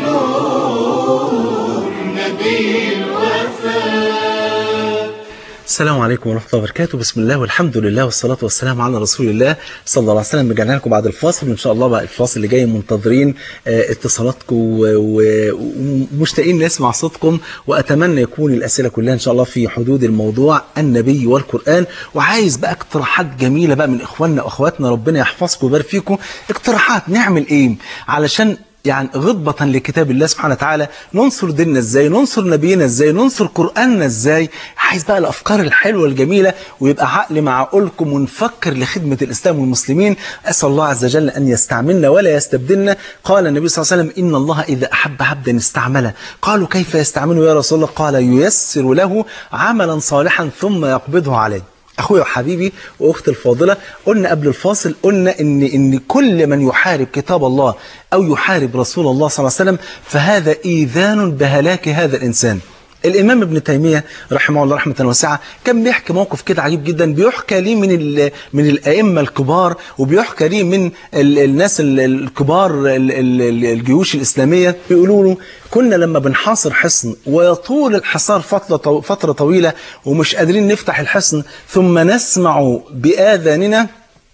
بنور نبي الوفا السلام عليكم ورحمة الله وبركاته بسم الله والحمد لله والصلاة والسلام على رسول الله صلى الله عليه وسلم رجعنا لكم بعد الفاصل وإن شاء الله بقى الفاصل اللي جاي منتظرين آه، اتصالاتكم و- و- ومشتاقين نسمع صوتكم وأتمنى يكون الأسئلة كلها إن شاء الله في حدود الموضوع النبي والقرآن وعايز بقى اقتراحات جميلة بقى من إخواننا وأخواتنا ربنا يحفظكم ويبارك فيكم اقتراحات نعمل إيه علشان يعني غضبة لكتاب الله سبحانه وتعالى ننصر ديننا ازاي ننصر نبينا ازاي ننصر قرآننا ازاي عايز بقى الأفكار الحلوة الجميلة ويبقى عقل مع عقولكم ونفكر لخدمة الإسلام والمسلمين أسأل الله عز وجل أن يستعملنا ولا يستبدلنا قال النبي صلى الله عليه وسلم إن الله إذا أحب عبدا استعمله قالوا كيف يستعمله يا رسول الله قال ييسر له عملا صالحا ثم يقبضه عليه اخويا وحبيبي واختي الفاضله قلنا قبل الفاصل قلنا ان ان كل من يحارب كتاب الله او يحارب رسول الله صلى الله عليه وسلم فهذا ايذان بهلاك هذا الانسان الامام ابن تيميه رحمه الله رحمه واسعه كان بيحكي موقف كده عجيب جدا بيحكى ليه من ال- من الائمه الكبار وبيحكى ليه من ال- الناس ال- الكبار ال- ال- الجيوش الاسلاميه بيقولوا له كنا لما بنحاصر حصن ويطول الحصار فتره طو- فتره طويله ومش قادرين نفتح الحصن ثم نسمع باذاننا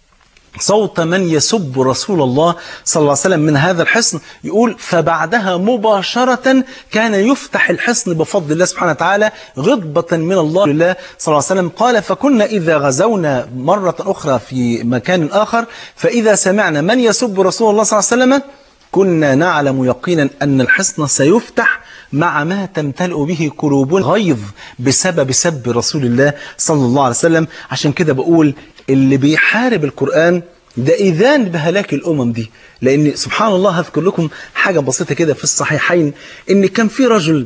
صوت من يسب رسول الله صلى الله عليه وسلم من هذا الحصن يقول فبعدها مباشرة كان يفتح الحصن بفضل الله سبحانه وتعالى غضبة من الله لله صلى الله عليه وسلم قال فكنا إذا غزونا مرة أخرى في مكان آخر فإذا سمعنا من يسب رسول الله صلى الله عليه وسلم كنا نعلم يقينا أن الحصن سيفتح مع ما تمتلئ به قلوبنا غيظ بسبب سب رسول الله صلى الله عليه وسلم عشان كده بقول اللي بيحارب القرآن ده إذان بهلاك الأمم دي لأن سبحان الله هذكر لكم حاجة بسيطة كده في الصحيحين إن كان في رجل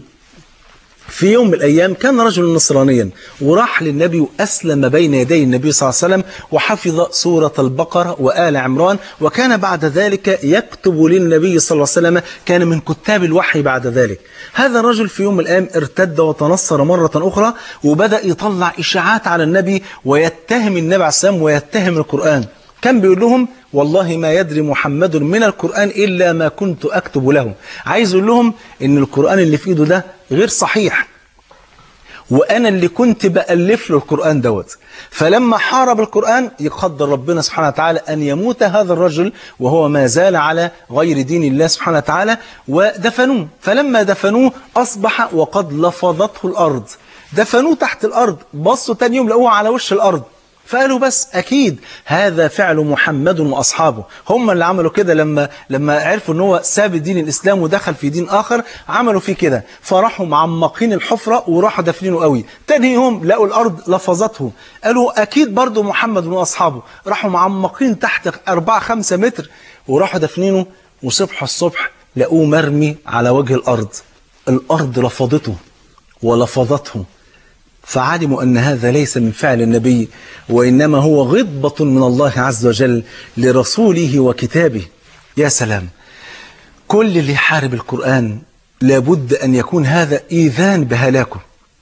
في يوم من الأيام كان رجل نصرانيا وراح للنبي وأسلم بين يدي النبي صلى الله عليه وسلم وحفظ سورة البقرة وآل عمران وكان بعد ذلك يكتب للنبي صلى الله عليه وسلم كان من كتاب الوحي بعد ذلك هذا الرجل في يوم من الأيام ارتد وتنصر مرة أخرى وبدأ يطلع إشاعات على النبي ويتهم النبي عليه السلام ويتهم القرآن كان بيقول لهم والله ما يدري محمد من القرآن إلا ما كنت أكتب له عايز أقول لهم إن القرآن اللي في إيده ده غير صحيح وأنا اللي كنت بألف له القرآن دوت فلما حارب القرآن يقدر ربنا سبحانه وتعالى أن يموت هذا الرجل وهو ما زال على غير دين الله سبحانه وتعالى ودفنوه فلما دفنوه أصبح وقد لفظته الأرض دفنوه تحت الأرض بصوا تاني يوم لقوه على وش الأرض فقالوا بس أكيد هذا فعل محمد وأصحابه هم اللي عملوا كده لما لما عرفوا ان هو ساب دين الإسلام ودخل في دين آخر عملوا فيه كده فراحوا معمقين الحفرة وراحوا دافنينه قوي تاني يوم لقوا الأرض لفظته قالوا أكيد برضو محمد وأصحابه راحوا معمقين تحت 4 5 متر وراحوا دافنينه وصبح الصبح لقوه مرمي على وجه الأرض الأرض رفضته ولفظته فعلموا أن هذا ليس من فعل النبي وإنما هو غضبة من الله عز وجل لرسوله وكتابه يا سلام كل اللي يحارب القرآن لابد أن يكون هذا إيذان بهلاكه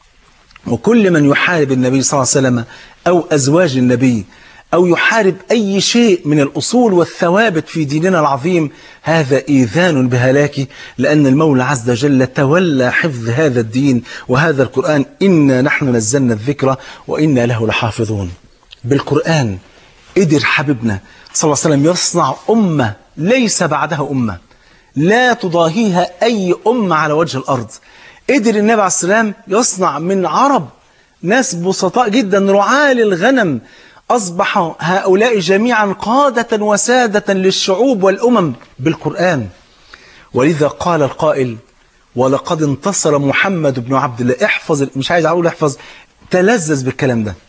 وكل من يحارب النبي صلى الله عليه وسلم أو أزواج النبي أو يحارب أي شيء من الأصول والثوابت في ديننا العظيم هذا إيذان بهلاكه لأن المولى عز وجل تولى حفظ هذا الدين وهذا القرآن إنا نحن نزلنا الذكر وإنا له لحافظون بالقرآن قدر حبيبنا صلى الله عليه وسلم يصنع أمة ليس بعدها أمة لا تضاهيها أي أمة على وجه الأرض قدر النبي عليه السلام يصنع من عرب ناس بسطاء جدا رعاة للغنم أصبح هؤلاء جميعا قادة وسادة للشعوب والأمم بالقرآن ولذا قال القائل ولقد انتصر محمد بن عبد الله احفظ مش عايز أقول احفظ تلذذ بالكلام ده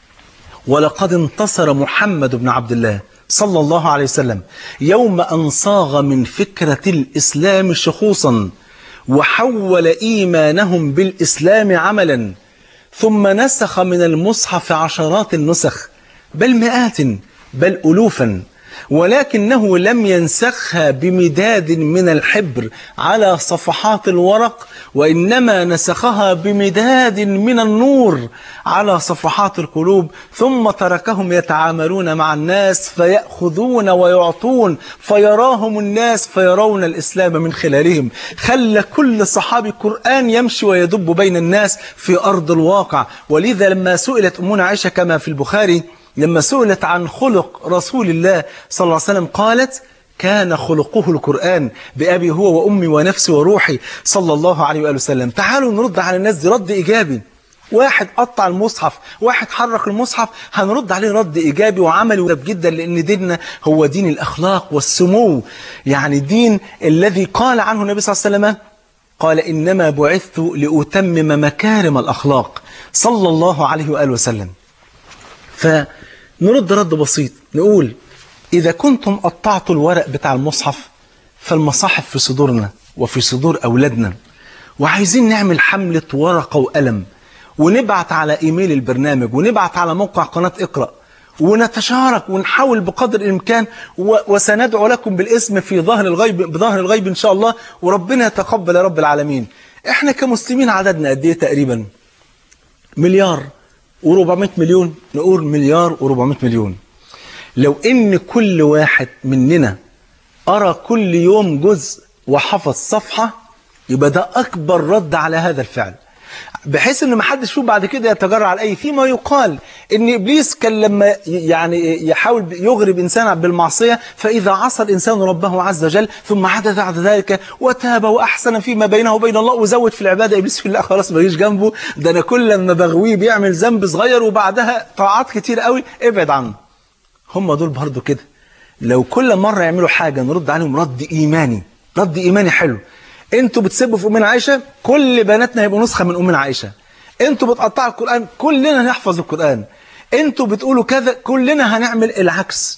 ولقد انتصر محمد بن عبد الله صلى الله عليه وسلم يوم أن صاغ من فكرة الإسلام شخوصا وحول إيمانهم بالإسلام عملا ثم نسخ من المصحف عشرات النسخ بل مئات بل ألوفا ولكنه لم ينسخها بمداد من الحبر على صفحات الورق وإنما نسخها بمداد من النور على صفحات القلوب ثم تركهم يتعاملون مع الناس فيأخذون ويعطون فيراهم الناس فيرون الإسلام من خلالهم خلى كل صحابي القرآن يمشي ويدب بين الناس في أرض الواقع ولذا لما سئلت أمنا عائشة كما في البخاري لما سئلت عن خلق رسول الله صلى الله عليه وسلم قالت كان خلقه القرآن بأبي هو وأمي ونفسي وروحي صلى الله عليه وآله وسلم تعالوا نرد على الناس دي رد إيجابي واحد قطع المصحف واحد حرك المصحف هنرد عليه رد إيجابي وعملي ورب جدا لأن ديننا هو دين الأخلاق والسمو يعني دين الذي قال عنه النبي صلى الله عليه وسلم قال إنما بعثت لأتمم مكارم الأخلاق صلى الله عليه وآله وسلم فنرد رد بسيط نقول إذا كنتم قطعتوا الورق بتاع المصحف فالمصاحف في صدورنا وفي صدور أولادنا وعايزين نعمل حملة ورقة وقلم ونبعت على ايميل البرنامج ونبعت على موقع قناة اقرأ ونتشارك ونحاول بقدر الامكان و- وسندعو لكم بالاسم في ظهر الغيب بظهر الغيب ان شاء الله وربنا يتقبل يا رب العالمين احنا كمسلمين عددنا قد ايه تقريبا مليار و400 مليون نقول مليار و400 مليون لو ان كل واحد مننا أرى كل يوم جزء وحفظ صفحة يبقى ده أكبر رد على هذا الفعل بحيث ان ما حدش فيهم بعد كده يتجرع على اي فيما يقال ان ابليس كان لما ي- يعني يحاول يغرب انسان بالمعصيه فاذا عصى الانسان ربه عز وجل ثم عاد بعد ذلك وتاب واحسن فيما بينه وبين الله وزود في العباده ابليس في الله خلاص ما يجيش جنبه ده انا كل لما بغويه بيعمل ذنب صغير وبعدها طاعات كتير قوي ابعد عنه هم دول برضو كده لو كل مرة يعملوا حاجة نرد عليهم رد إيماني رد إيماني حلو انتوا بتسبوا في أمنا عائشة كل بناتنا هيبقوا نسخة من أمنا عائشة انتوا بتقطعوا القرآن كلنا هنحفظ القرآن انتوا بتقولوا كذا كلنا هنعمل العكس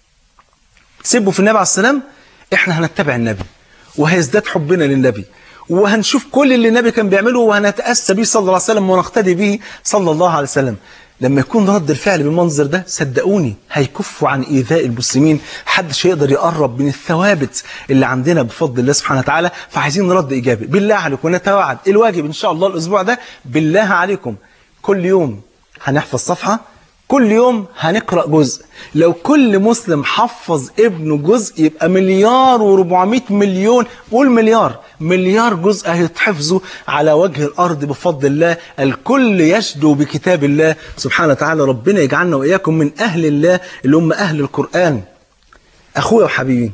تسبوا في النبي عليه السلام احنا هنتبع النبي وهيزداد حبنا للنبي وهنشوف كل اللي النبي كان بيعمله وهنتأسى به صلى الله عليه وسلم ونقتدي به صلى الله عليه وسلم لما يكون رد الفعل بالمنظر ده صدقوني هيكفوا عن إيذاء المسلمين حدش هيقدر يقرب من الثوابت اللي عندنا بفضل الله سبحانه وتعالى فعايزين رد إيجابي بالله عليكم ونتوعد الواجب إن شاء الله الأسبوع ده بالله عليكم كل يوم هنحفظ صفحة كل يوم هنقرأ جزء لو كل مسلم حفظ ابنه جزء يبقى مليار و400 مليون قول مليار مليار جزء هيتحفظوا على وجه الأرض بفضل الله الكل يشدو بكتاب الله سبحانه وتعالى ربنا يجعلنا وإياكم من أهل الله اللي هم أهل القرآن أخويا وحبيبي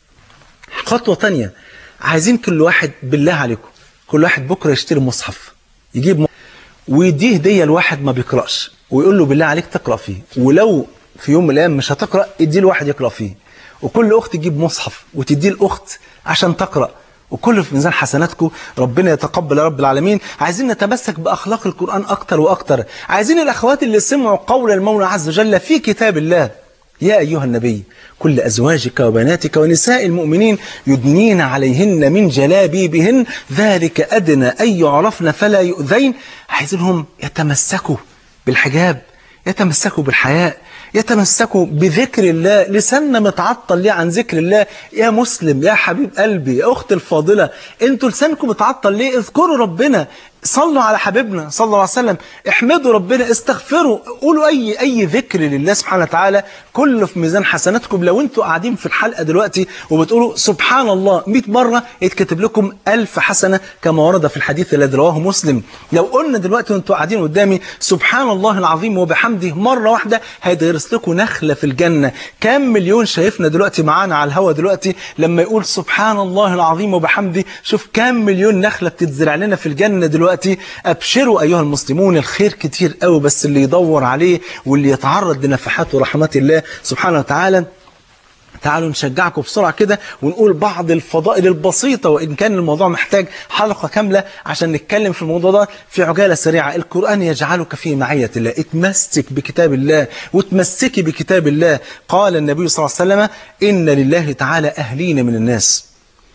خطوة تانية عايزين كل واحد بالله عليكم كل واحد بكرة يشتري مصحف يجيب مصحف ويديه هدية لواحد ما بيقرأش ويقول له بالله عليك تقرأ فيه ولو في يوم من الأيام مش هتقرأ اديه لواحد يقرأ فيه وكل أخت تجيب مصحف وتديه الأخت عشان تقرأ وكل في ميزان حسناتكم ربنا يتقبل يا رب العالمين عايزين نتمسك بأخلاق القرآن أكتر وأكتر عايزين الأخوات اللي سمعوا قول المولى عز وجل في كتاب الله يا أيها النبي كل أزواجك وبناتك ونساء المؤمنين يدنين عليهن من جلابيبهن ذلك أدنى أن يعرفن فلا يؤذين عايزينهم يتمسكوا بالحجاب يتمسكوا بالحياء يتمسكوا بذكر الله لساننا متعطل ليه عن ذكر الله يا مسلم يا حبيب قلبي يا أختي الفاضلة انتوا لسانكم متعطل ليه اذكروا ربنا صلوا على حبيبنا صلى الله عليه وسلم احمدوا ربنا استغفروا قولوا أي أي ذكر لله سبحانه وتعالى كله في ميزان حسناتكم لو انتوا قاعدين في الحلقة دلوقتي وبتقولوا سبحان الله 100 مرة يتكتب لكم ألف حسنة كما ورد في الحديث الذي رواه مسلم لو قلنا دلوقتي وانتوا قاعدين قدامي سبحان الله العظيم وبحمده مرة واحدة هيدرس لكم نخلة في الجنة كام مليون شايفنا دلوقتي معانا على الهوا دلوقتي لما يقول سبحان الله العظيم وبحمده شوف كام مليون نخلة بتتزرع لنا في الجنة دلوقتي أبشروا أيها المسلمون الخير كتير قوي بس اللي يدور عليه واللي يتعرض لنفحات ورحمات الله سبحانه وتعالى تعالوا نشجعكم بسرعة كده ونقول بعض الفضائل البسيطة وإن كان الموضوع محتاج حلقة كاملة عشان نتكلم في الموضوع ده في عجالة سريعة القرآن يجعلك في معية الله اتمسك بكتاب الله وتمسكي بكتاب الله قال النبي صلى الله عليه وسلم إن لله تعالى أهلين من الناس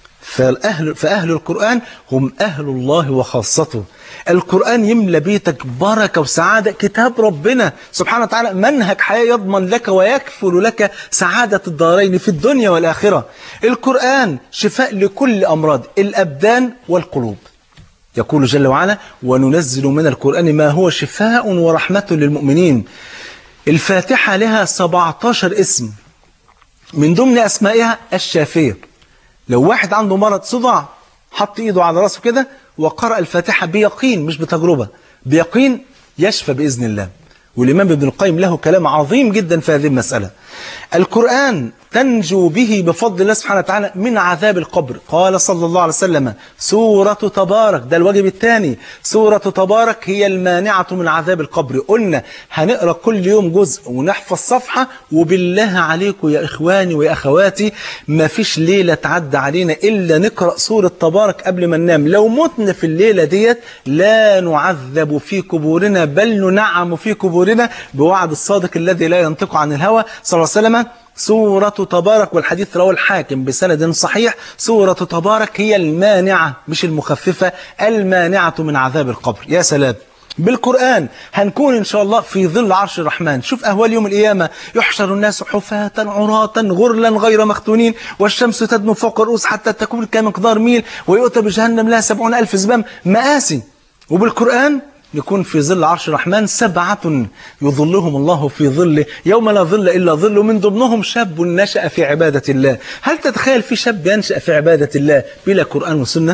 فأهل, فأهل القرآن هم أهل الله وخاصته القرآن يملى بيتك بركة وسعادة كتاب ربنا سبحانه وتعالى منهج حياة يضمن لك ويكفل لك سعادة الدارين في الدنيا والآخرة القرآن شفاء لكل أمراض الأبدان والقلوب يقول جل وعلا وننزل من القرآن ما هو شفاء ورحمة للمؤمنين الفاتحة لها 17 اسم من ضمن أسمائها الشافية لو واحد عنده مرض صداع حط ايده على راسه كده وقرأ الفاتحة بيقين مش بتجربة بيقين يشفى بإذن الله والإمام ابن القيم له كلام عظيم جدا في هذه المسألة القرآن تنجو به بفضل الله سبحانه وتعالى من عذاب القبر قال صلى الله عليه وسلم سورة تبارك ده الواجب الثاني سورة تبارك هي المانعة من عذاب القبر قلنا هنقرأ كل يوم جزء ونحفظ صفحة وبالله عليكم يا إخواني ويا أخواتي ما فيش ليلة تعدى علينا إلا نقرأ سورة تبارك قبل ما ننام لو متنا في الليلة ديت لا نعذب في قبورنا بل ننعم في قبورنا بوعد الصادق الذي لا ينطق عن الهوى صلى الله عليه وسلم سورة تبارك والحديث رواه الحاكم بسند صحيح سورة تبارك هي المانعة مش المخففة المانعة من عذاب القبر يا سلام بالقرآن هنكون إن شاء الله في ظل عرش الرحمن شوف أهوال يوم القيامة يحشر الناس حفاة عراة غرلا غير مختونين والشمس تدنو فوق الرؤوس حتى تكون كمقدار ميل ويؤتى بجهنم لها سبعون ألف زمام مآسي وبالقرآن يكون في ظل عرش الرحمن سبعة يظلهم الله في ظله يوم لا ظل إلا ظله من ضمنهم شاب نشأ في عبادة الله هل تتخيل في شاب ينشأ في عبادة الله بلا قرآن وسنة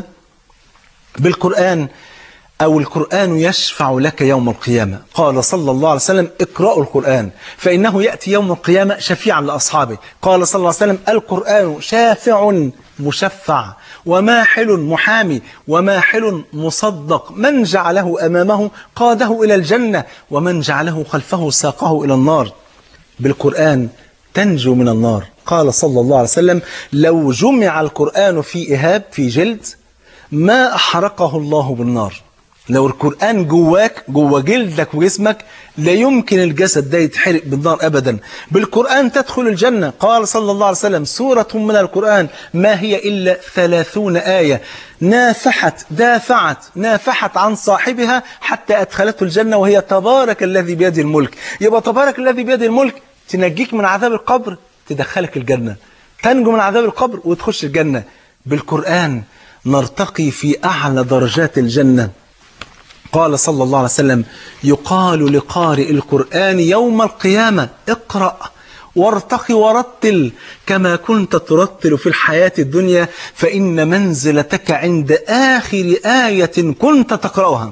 بالقرآن أو القرآن يشفع لك يوم القيامة قال صلى الله عليه وسلم اقرأوا القرآن فإنه يأتي يوم القيامة شفيعا لأصحابه قال صلى الله عليه وسلم القرآن شافع مشفع وماحل محامي وماحل مصدق من جعله أمامه قاده إلى الجنة ومن جعله خلفه ساقه إلى النار بالقرآن تنجو من النار قال صلى الله عليه وسلم لو جمع القرآن في إهاب في جلد ما أحرقه الله بالنار لو القرآن جواك جوا جلدك وجسمك لا يمكن الجسد ده يتحرق بالنار أبدا بالقرآن تدخل الجنة قال صلى الله عليه وسلم سورة من القرآن ما هي إلا ثلاثون آية نافحت دافعت نافحت عن صاحبها حتى أدخلته الجنة وهي تبارك الذي بيده الملك يبقى تبارك الذي بيده الملك تنجيك من عذاب القبر تدخلك الجنة تنجو من عذاب القبر وتخش الجنة بالقرآن نرتقي في أعلى درجات الجنة قال صلى الله عليه وسلم يقال لقارئ القرآن يوم القيامة اقرأ وارتقي ورتل كما كنت ترتل في الحياة الدنيا فإن منزلتك عند آخر آية كنت تقرأها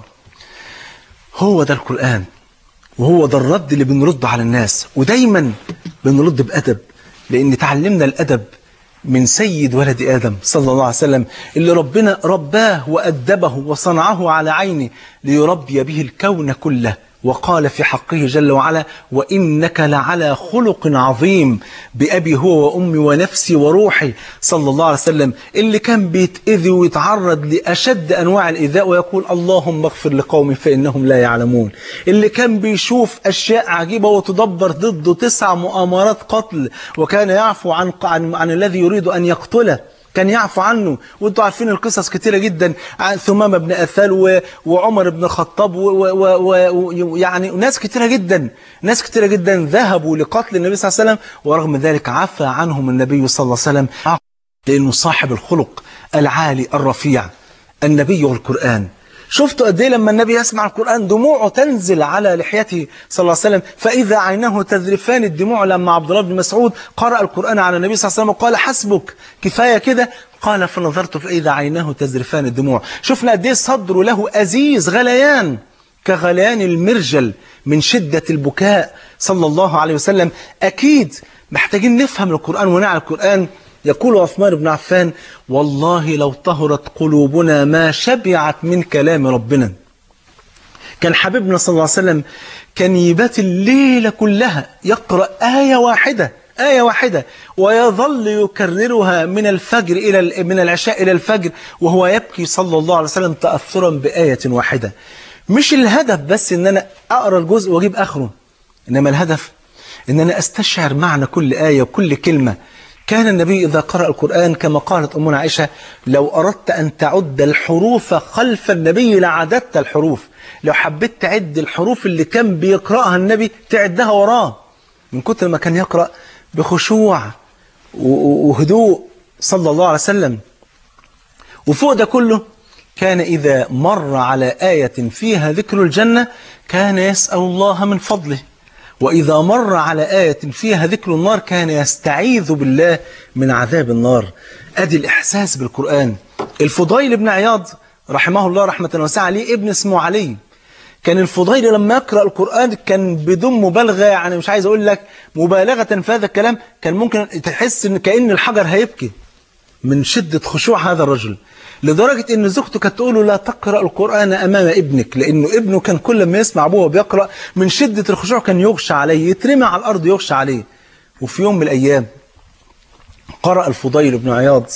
هو ده القرآن وهو ده الرد اللي بنرده على الناس ودايما بنرد بأدب لأن تعلمنا الأدب من سيد ولد آدم صلى الله عليه وسلم اللي ربنا رباه وأدبه وصنعه على عينه ليربي به الكون كله وقال في حقه جل وعلا وإنك لعلى خلق عظيم بأبي هو وأمي ونفسي وروحي صلى الله عليه وسلم اللي كان بيتأذي ويتعرض لأشد أنواع الإيذاء ويقول اللهم اغفر لقومي فإنهم لا يعلمون اللي كان بيشوف أشياء عجيبة وتدبر ضده تسع مؤامرات قتل وكان يعفو عن, عن, عن الذي يريد أن يقتله كان يعفو عنه وانتوا عارفين القصص كتيرة جدا عن ثمامة بن أثال وعمر بن الخطاب ويعني ناس كتيرة جدا ناس كتيرة جدا ذهبوا لقتل النبي صلى الله عليه وسلم ورغم ذلك عفى عنهم النبي صلى الله عليه وسلم لأنه صاحب الخلق العالي الرفيع النبي والقرآن شفتوا قد ايه لما النبي يسمع القرآن دموعه تنزل على لحيته صلى الله عليه وسلم فإذا عينه تذرفان الدموع لما عبد الله بن مسعود قرأ القرآن على النبي صلى الله عليه وسلم وقال حسبك كفاية كده قال فنظرت فإذا عينه تذرفان الدموع شفنا قد ايه صدره له أزيز غليان كغليان المرجل من شدة البكاء صلى الله عليه وسلم أكيد محتاجين نفهم القرآن ونعي القرآن يقول عثمان بن عفان والله لو طهرت قلوبنا ما شبعت من كلام ربنا كان حبيبنا صلى الله عليه وسلم كان يبات الليلة كلها يقرأ آية واحدة آية واحدة ويظل يكررها من الفجر إلى من العشاء إلى الفجر وهو يبكي صلى الله عليه وسلم تأثرا بآية واحدة مش الهدف بس إن أنا أقرأ الجزء وأجيب آخره إنما الهدف إن أنا أستشعر معنى كل آية وكل كلمة كان النبي إذا قرأ القرآن كما قالت أمنا عائشة لو أردت أن تعد الحروف خلف النبي لعددت الحروف لو حبيت تعد الحروف اللي كان بيقرأها النبي تعدها وراه من كتر ما كان يقرأ بخشوع وهدوء صلى الله عليه وسلم وفوق ده كله كان إذا مر على آية فيها ذكر الجنة كان يسأل الله من فضله وإذا مر على آية فيها ذكر النار كان يستعيذ بالله من عذاب النار أدي الإحساس بالقرآن الفضيل بن عياض رحمه الله رحمة واسعة عليه ابن اسمه علي كان الفضيل لما يقرأ القرآن كان بدون مبالغة يعني مش عايز أقول لك مبالغة في هذا الكلام كان ممكن تحس إن كأن الحجر هيبكي من شدة خشوع هذا الرجل لدرجة ان زوجته كانت تقول له لا تقرأ القرآن أمام ابنك لأنه ابنه كان كل ما يسمع أبوه بيقرأ من شدة الخشوع كان يغشى عليه يترمي على الأرض يغشى عليه وفي يوم من الأيام قرأ الفضيل بن عياض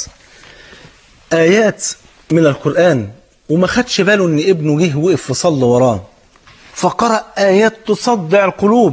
آيات من القرآن وما خدش باله ان ابنه جه وقف وصلى وراه فقرأ آيات تصدع القلوب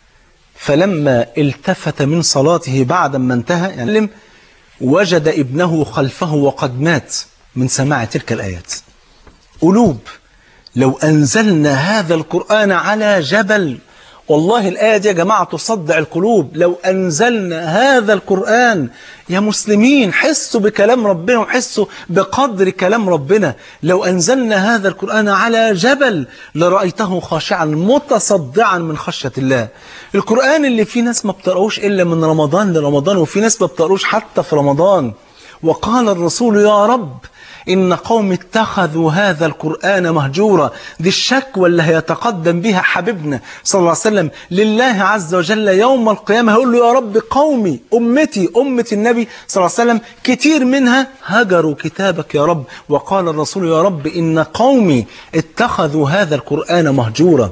فلما التفت من صلاته بعد ما انتهى يعني وجد ابنه خلفه وقد مات من سماع تلك الآيات قلوب لو أنزلنا هذا القرآن على جبل والله الآية دي يا جماعة تصدع القلوب لو أنزلنا هذا القرآن يا مسلمين حسوا بكلام ربنا وحسوا بقدر كلام ربنا لو أنزلنا هذا القرآن على جبل لرأيته خاشعا متصدعا من خشية الله القرآن اللي فيه ناس ما بتقروش إلا من رمضان لرمضان وفي ناس ما بتقروش حتى في رمضان وقال الرسول يا رب إن قوم اتخذوا هذا القرآن مهجورا دي الشكوى اللي هيتقدم بها حبيبنا صلى الله عليه وسلم لله عز وجل يوم القيامة هيقول له يا رب قومي أمتي أمة النبي صلى الله عليه وسلم كتير منها هجروا كتابك يا رب وقال الرسول يا رب إن قومي اتخذوا هذا القرآن مهجورا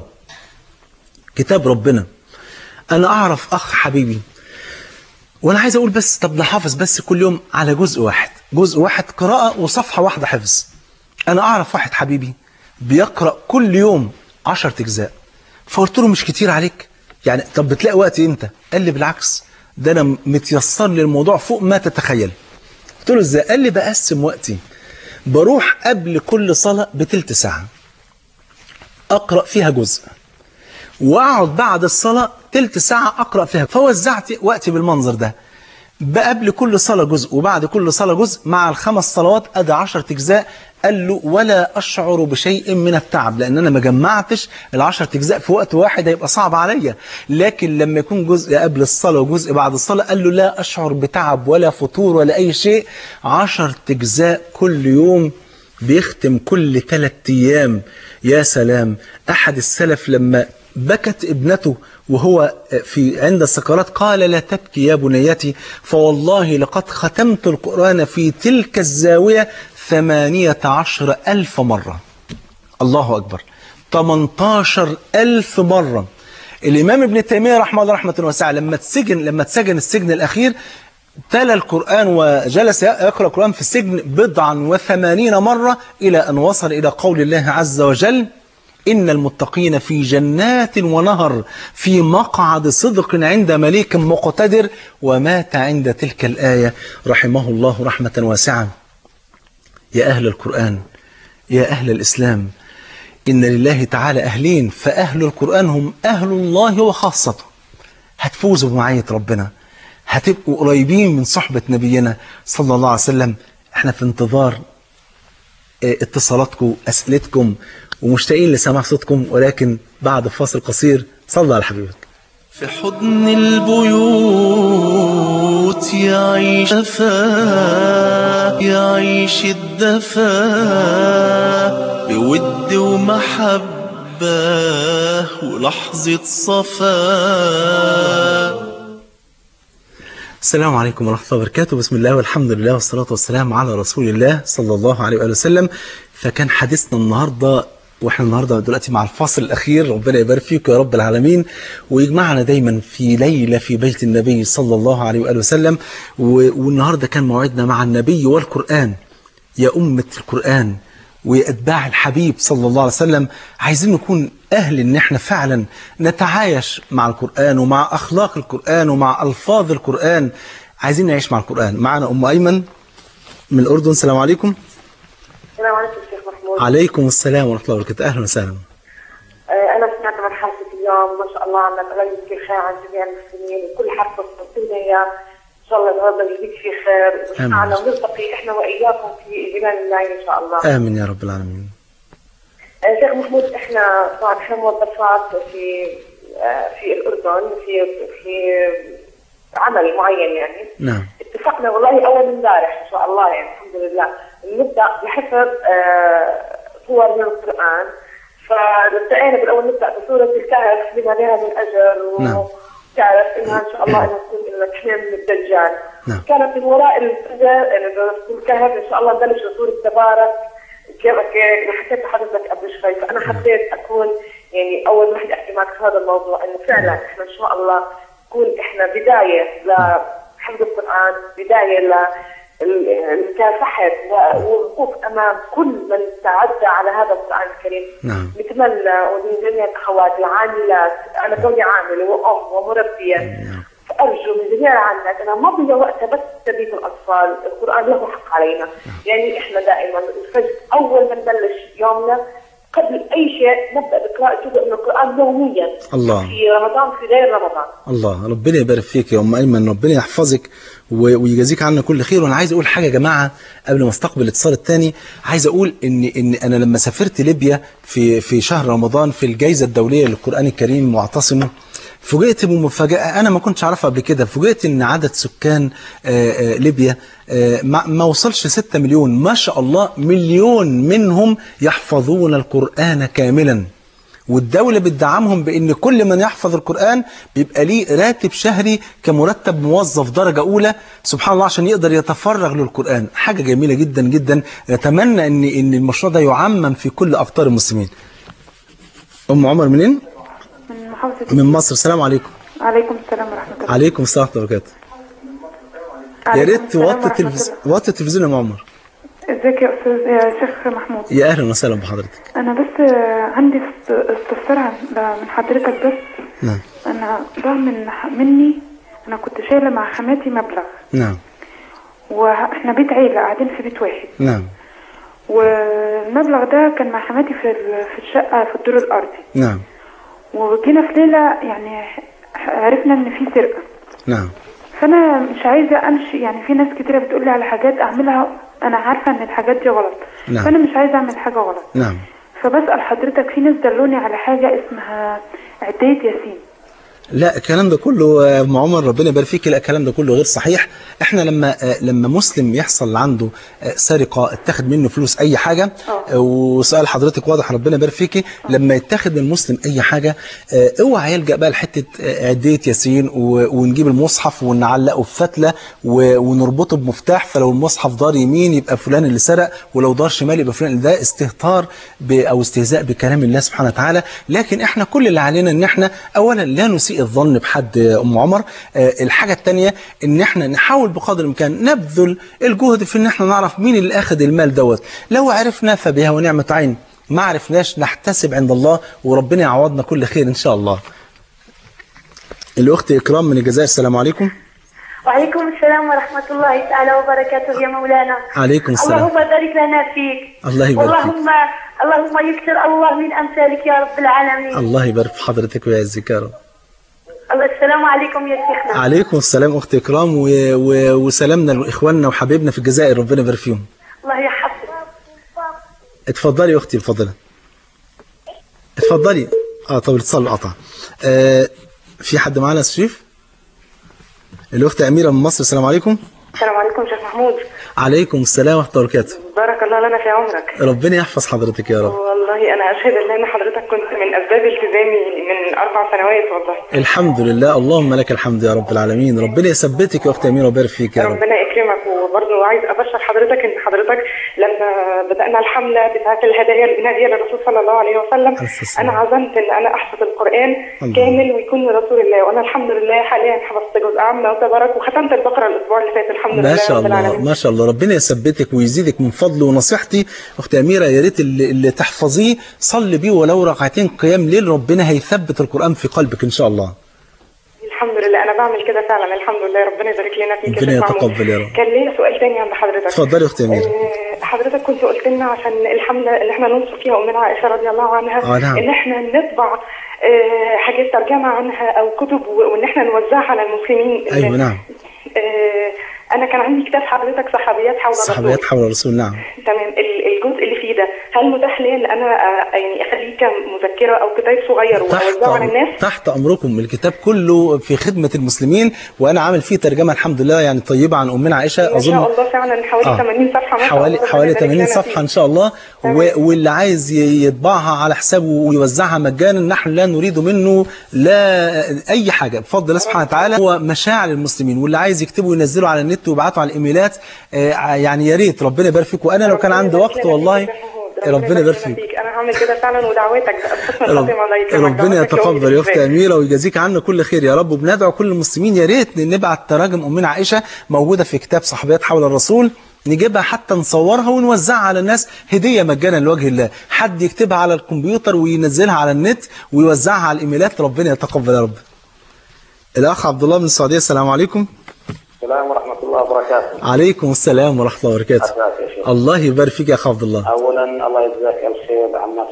كتاب ربنا أنا أعرف أخ حبيبي وانا عايز اقول بس طب نحافظ بس كل يوم على جزء واحد جزء واحد قراءة وصفحة واحدة حفظ انا اعرف واحد حبيبي بيقرأ كل يوم عشرة اجزاء فقلت له مش كتير عليك يعني طب بتلاقي وقت امتى قال لي بالعكس ده انا متيسر لي الموضوع فوق ما تتخيل قلت له ازاي قال لي بقسم وقتي بروح قبل كل صلاة بتلت ساعة اقرأ فيها جزء واقعد بعد الصلاة تلت ساعة أقرأ فيها فوزعت وقتي بالمنظر ده قبل كل صلاة جزء وبعد كل صلاة جزء مع الخمس صلوات أدى عشرة أجزاء قال له ولا أشعر بشيء من التعب لأن أنا ما جمعتش العشرة أجزاء في وقت واحد هيبقى صعب عليا لكن لما يكون جزء قبل الصلاة وجزء بعد الصلاة قال له لا أشعر بتعب ولا فطور ولا أي شيء عشرة أجزاء كل يوم بيختم كل ثلاث أيام يا سلام أحد السلف لما بكت ابنته وهو في عند السكرات قال لا تبكي يا بنيتي فوالله لقد ختمت القرآن في تلك الزاوية ثمانية عشر ألف مرة الله أكبر 18 ألف مرة الإمام ابن تيمية رحمه الله رحمة واسعة لما تسجن لما تسجن السجن الأخير تلا القرآن وجلس يقرأ القرآن في السجن بضعا وثمانين مرة إلى أن وصل إلى قول الله عز وجل إن المتقين في جنات ونهر في مقعد صدق عند مليك مقتدر ومات عند تلك الآية رحمه الله رحمة واسعة يا أهل القرآن يا أهل الإسلام إن لله تعالى أهلين فأهل القرآن هم أهل الله وخاصته هتفوزوا بمعية ربنا هتبقوا قريبين من صحبة نبينا صلى الله عليه وسلم احنا في انتظار اتصالاتكم أسئلتكم ومشتاقين لسماع صوتكم ولكن بعد فاصل قصير صلى على حبيبك في حضن البيوت يعيش دفا يعيش الدفا بود ومحبة ولحظة صفا السلام عليكم ورحمة الله وبركاته بسم الله والحمد لله والصلاة والسلام على رسول الله صلى الله عليه وآله وسلم فكان حديثنا النهاردة واحنا النهاردة دلوقتي مع الفاصل الأخير ربنا يبارك فيك يا رب العالمين ويجمعنا دايما في ليلة في بيت النبي صلى الله عليه وآله وسلم والنهاردة كان موعدنا مع النبي والقرآن يا أمة القرآن وأتباع الحبيب صلى الله عليه وسلم عايزين نكون أهل إن احنا فعلا نتعايش مع القرآن ومع أخلاق القرآن ومع ألفاظ القرآن عايزين نعيش مع القرآن معنا أم أيمن من الأردن السلام عليكم السلام عليكم شيخ محمود عليكم السلام ورحمة الله وبركاته أهلا وسهلا آه، أنا سمعت من حلقة اليوم ما شاء الله عم تغير في خير عن جميع المسلمين وكل حرف صوتنا إياه إن شاء الله ربنا يزيد في خير آمين. ونسمعنا ونلتقي إحنا وإياكم في جنان الله إن شاء الله آمين يا رب العالمين آه، شيخ محمود إحنا طبعا إحنا موظفات في آه، في الأردن في في عمل معين يعني نعم اتفقنا والله اول امبارح ان شاء الله يعني الحمد لله نبدا بحفظ آه، صور من القران فالتقينا بالاول نبدا بسوره الكهف بما لها من اجر نعم. وتعرف انها ان شاء الله انها تكون انها تحمي من الدجال نعم. كانت من وراء الفجر يعني سوره الكهف ان شاء الله نبلش بسوره تبارك كيف كيف حكيت لحضرتك قبل شوي فانا حبيت اكون يعني اول وحده احكي معك في هذا الموضوع انه فعلا احنا ان شاء الله تكون احنا بدايه لحفظ القران بدايه ل المكافحة والوقوف أمام كل من تعدى على هذا القرآن الكريم نعم. نتمنى ومن جميع الأخوات العاملات أنا كوني عاملة وأم ومربية نعم. فأرجو من جميع العاملات أنا ما بضيع وقتها بس تربية الأطفال القرآن له حق علينا يعني إحنا دائما الفجر أول ما نبلش يومنا قبل اي شيء نبدا بقراءه جزء من القران يوميا الله. في رمضان في غير رمضان الله ربنا يبارك فيك يا ام ايمن ربنا يحفظك و- ويجازيك عنا كل خير وانا عايز اقول حاجه يا جماعه قبل ما استقبل الاتصال الثاني عايز اقول ان ان انا لما سافرت ليبيا في في شهر رمضان في الجائزه الدوليه للقران الكريم معتصمه فوجئت بمفاجاه انا ما كنتش اعرفها قبل كده فوجئت ان عدد سكان آه، آه، ليبيا آه، ما ما وصلش 6 مليون ما شاء الله مليون منهم يحفظون القران كاملا والدولة بتدعمهم بأن كل من يحفظ القرآن بيبقى ليه راتب شهري كمرتب موظف درجة أولى سبحان الله عشان يقدر يتفرغ للقرآن حاجة جميلة جدا جدا نتمنى أن أن المشروع ده يعمم في كل أقطار المسلمين أم عمر منين؟ من محافظة من مصر السلام عليكم عليكم السلام ورحمة الله عليكم السلام ورحمة الله وبركاته يا عليكم ريت السلام توطي ورحمة التلفزيون الله. وطي التلفزيون يا أم عمر ازيك يا أستاذ يا شيخ محمود يا أهلا وسهلا بحضرتك أنا بس آه، عندي است- استفسار عن- من حضرتك بس نعم أنا ضاع من مني أنا كنت شايلة مع حماتي مبلغ نعم وإحنا بيت عيلة قاعدين في بيت واحد نعم والمبلغ ده كان مع حماتي في ال- في الشقة في الدور الأرضي نعم وجينا في ليلة يعني عرفنا إن في سرقة نعم فانا مش عايزه امشي يعني في ناس كتيره بتقول لي على حاجات اعملها انا عارفه ان الحاجات دي غلط نعم. فانا مش عايزه اعمل حاجه غلط نعم فبسال حضرتك في ناس دلوني على حاجه اسمها عديه ياسين لا الكلام ده كله يا ام عمر ربنا يبارك فيك لا الكلام ده كله غير صحيح احنا لما آه، لما مسلم يحصل عنده آه، سرقه اتاخد منه فلوس اي حاجه آه. آه، وسؤال حضرتك واضح ربنا يبارك فيكي لما يتاخد من المسلم اي حاجه آه، اوعى يلجا بقى لحته آه، عديه ياسين و- ونجيب المصحف ونعلقه في فتله و- ونربطه بمفتاح فلو المصحف دار يمين يبقى فلان اللي سرق ولو دار شمال يبقى فلان ده استهتار ب- او استهزاء بكلام الله سبحانه وتعالى لكن احنا كل اللي علينا ان احنا اولا لا نسيء الظن بحد يا ام عمر آه، الحاجه الثانيه ان احنا نحاول بقدر الامكان نبذل الجهد في ان احنا نعرف مين اللي اخذ المال دوت لو عرفنا فبها ونعمه عين ما عرفناش نحتسب عند الله وربنا يعوضنا كل خير ان شاء الله الاخت اكرام من الجزائر السلام عليكم وعليكم السلام ورحمة الله تعالى وبركاته يا مولانا عليكم السلام اللهم بارك لنا فيك الله يبارك فيك. اللهم اللهم يكثر الله من أمثالك يا رب العالمين الله يبارك في حضرتك ويعزك يا رب الله السلام عليكم يا شيخنا عليكم السلام اخت اكرام و... و... وسلامنا لاخواننا وحبايبنا في الجزائر ربنا يبارك فيهم الله يحفظك اتفضلي يا اختي اتفضلي اتفضلي اه طب الاتصال قطع آه في حد معانا يا شريف الاخت اميره من مصر السلام عليكم السلام عليكم شيخ محمود عليكم السلام ورحمه الله وبركاته بارك الله لنا في عمرك ربنا يحفظ حضرتك يا رب والله انا اشهد ان انا حضرتك كنت من اسباب التزامي من اربع سنوات والله الحمد لله اللهم لك الحمد يا رب العالمين ربنا يثبتك يا اخت اميره ويبارك فيك يا رب ربنا يكرمك وبرضه عايز ابشر حضرتك ان حضرتك لما بدانا الحمله بتاعه الهدايا الناديه للرسول صلى الله عليه وسلم عليه الصلاة والسلام. انا عزمت ان انا احفظ القران الله. كامل ويكون لرسول الله وانا الحمد لله حاليا حفظت جزء عامه وتبارك وختمت البقره الاسبوع اللي فات الحمد لله ما شاء رب الله العالمين ما شاء الله ربنا يثبتك ويزيدك من فضله ونصيحتي اخت اميره يا ريت اللي, اللي تحفظيه صلي بيه ولو ركعتين قيام ليل ربنا هيثبت القران في قلبك ان شاء الله الحمد لله انا بعمل كده فعلا الحمد لله ربنا يبارك لنا فيك ربنا يا شيخ محمود. يتقبل يا رب. كان ليا سؤال تاني عند حضرتك اتفضلي يا اختي اميره آه، حضرتك كنت قلت لنا عشان الحمله اللي احنا ننصر فيها امنا عائشه رضي الله عنها آه، نعم. ان احنا نطبع آه، حاجات ترجمه عنها او كتب و- وان احنا نوزعها على المسلمين ايوه نعم آه، انا كان عندي كتاب حضرتك صحابيات حول صحابيات الرسول حول الرسول نعم تمام ال- الجزء اللي فيه ده هل متاح لي ان انا آه، يعني اخليه كمذكره او كتاب صغير واوزعه على الناس تحت امركم الكتاب كله في خدمه المسلمين وانا عامل فيه ترجمه الحمد لله يعني طيبه عن امنا عائشه ما اظن شاء الله فعلا حوالي آه. 80 صفحه ما شاء حوالي الله، حوالي ربنا يبارك 80 لنا صفحه فيه. ان شاء الله تمام. و- واللي عايز ي- يطبعها على حسابه ويوزعها مجانا نحن لا نريد منه لا اي حاجه بفضل الله سبحانه وتعالى هو مشاعر المسلمين واللي عايز يكتبه وينزله على النت ويبعته على الايميلات آه، يعني يا ريت ربنا يبارك فيك وانا لو كان ربنا عندي يبارك وقت لنا والله فيك يا محمود. ربنا يبارك لنا فيك انا هعمل كده فعلا ودعواتك بقى بحسن رب الخاتمه الله يكرمك ربنا دعواتك لأمي يتقبل يا اختي بالذات. اميره ويجازيك عنا كل خير يا رب وبندعو كل المسلمين يا ريت نبعت تراجم امنا عائشه موجوده في كتاب صحابيات حول الرسول نجيبها حتى نصورها ونوزعها على الناس هديه مجانا لوجه الله حد يكتبها على الكمبيوتر وينزلها على النت ويوزعها على الايميلات ربنا يتقبل يا رب الاخ عبد الله من السعوديه السلام عليكم السلام ورحمة الله وبركاته عليكم السلام ورحمه الله وبركاته عساك يا شيخ الله يبارك فيك يا اخ عبد الله أولا الله يجزاك الخير عما تقدم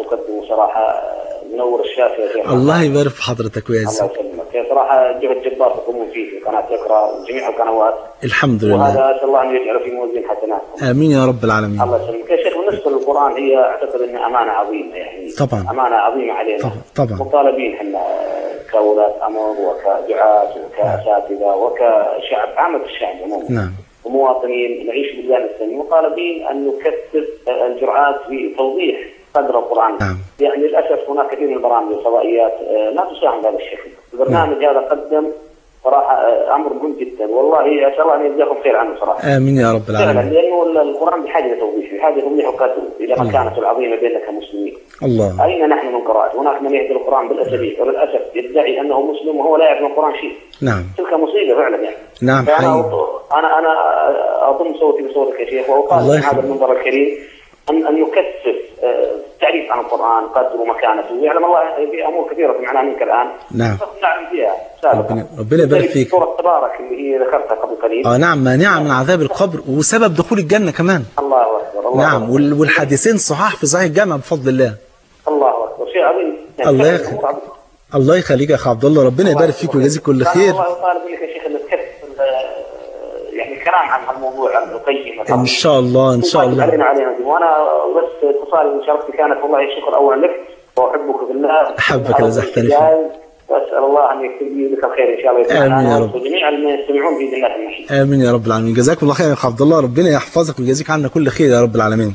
صراحه منور الشاشه يا شيخ الله يبارك في حضرتك الله ويعزك يسلمك هي صراحه جهد جبار تقومون فيه في قناه اقرا وجميع القنوات الحمد لله وهذا اسال الله ان يجعله في موازين حسناتكم امين يا رب العالمين الله يسلمك يا شيخ بالنسبه للقران هي اعتقد انها امانه عظيمه يعني طبعا. امانه عظيمه علينا طبعا- طبعا. مطالبين احنا كولاة امر وكدعاة وكاساتذه وكشعب عامه الشعب عموما نعم ومواطنين نعيش بلدان السلم مطالبين ان نكثف الجرعات في توضيح قدر القران نعم. يعني للاسف هناك كثير من البرامج الفضائيات آه، لا تساهم بهذا الشكل البرنامج هذا قدم صراحه آه، امر مهم جدا والله اسال الله ان يجزاكم خير عنه صراحه امين يا رب فعلا العالمين لانه القران بحاجه لتوضيح بحاجه لتوضيح وقدره الى الله. مكانته العظيمه بيننا كمسلمين الله اين نحن من قراءته؟ هناك من يهدي القران بالاساليب وللاسف يدعي انه مسلم وهو لا يعرف من القران شيء نعم تلك مصيبه فعلا يعني نعم فانا حقيقي أط- انا انا اضم صوتي بصوتك يا شيخ الله واقال من يخليك. هذا المنبر الكريم ان ان نكثف آه، التعريف عن القران قدره ومكانته ويعلم الله في امور كثيره سمعناها منك الان نعم. نعلم فيها سابقا ربنا- ربنا يبارك فيك. سوره تبارك اللي هي ذكرتها قبل قليل اه نعم مانعة من عذاب القبر وسبب دخول الجنة كمان الله اكبر الله نعم أكبر. وال- والحديثين صحاح في صحيح الجامع بفضل الله الله اكبر شيء عظيم الله فعلاً يخليك. أمور عظيمة. الله يخليك يا اخ عبد الله ربنا يبارك فيك ويجازيك كل فأنا خير والله طالب منك يا شيخ ان تكثف ال- يعني الكلام عن الموضوع عن القيم ان شاء الله ان شاء الله علينا علينا وانا بس اتصالي ومشاركتي كانت والله الشكر اولا لك واحبك في الله أحبك لزحتني فيه. واسال الله ان يكتب لي بك الخير ان شاء الله يسمعنا آمين يا رب. وجميع اللي يستمعون باذن الله المحيط امين يا رب العالمين جزاكم الله خير يا اخ عبد الله ربنا يحفظك ويجازيك عنا كل خير يا رب العالمين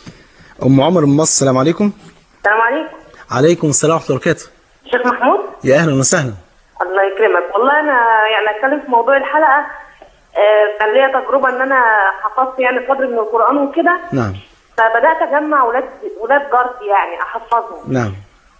ام عمر من مصر السلام عليكم السلام عليكم عليكم السلام ورحمه الله وبركاته شيخ محمود يا اهلا وسهلا الله يكرمك والله انا يعني اتكلم في موضوع الحلقه آه، كان ليا تجربه ان انا حفظت يعني قدر من القران وكده نعم فبدات اجمع ولاد ولاد جارتي يعني احفظهم نعم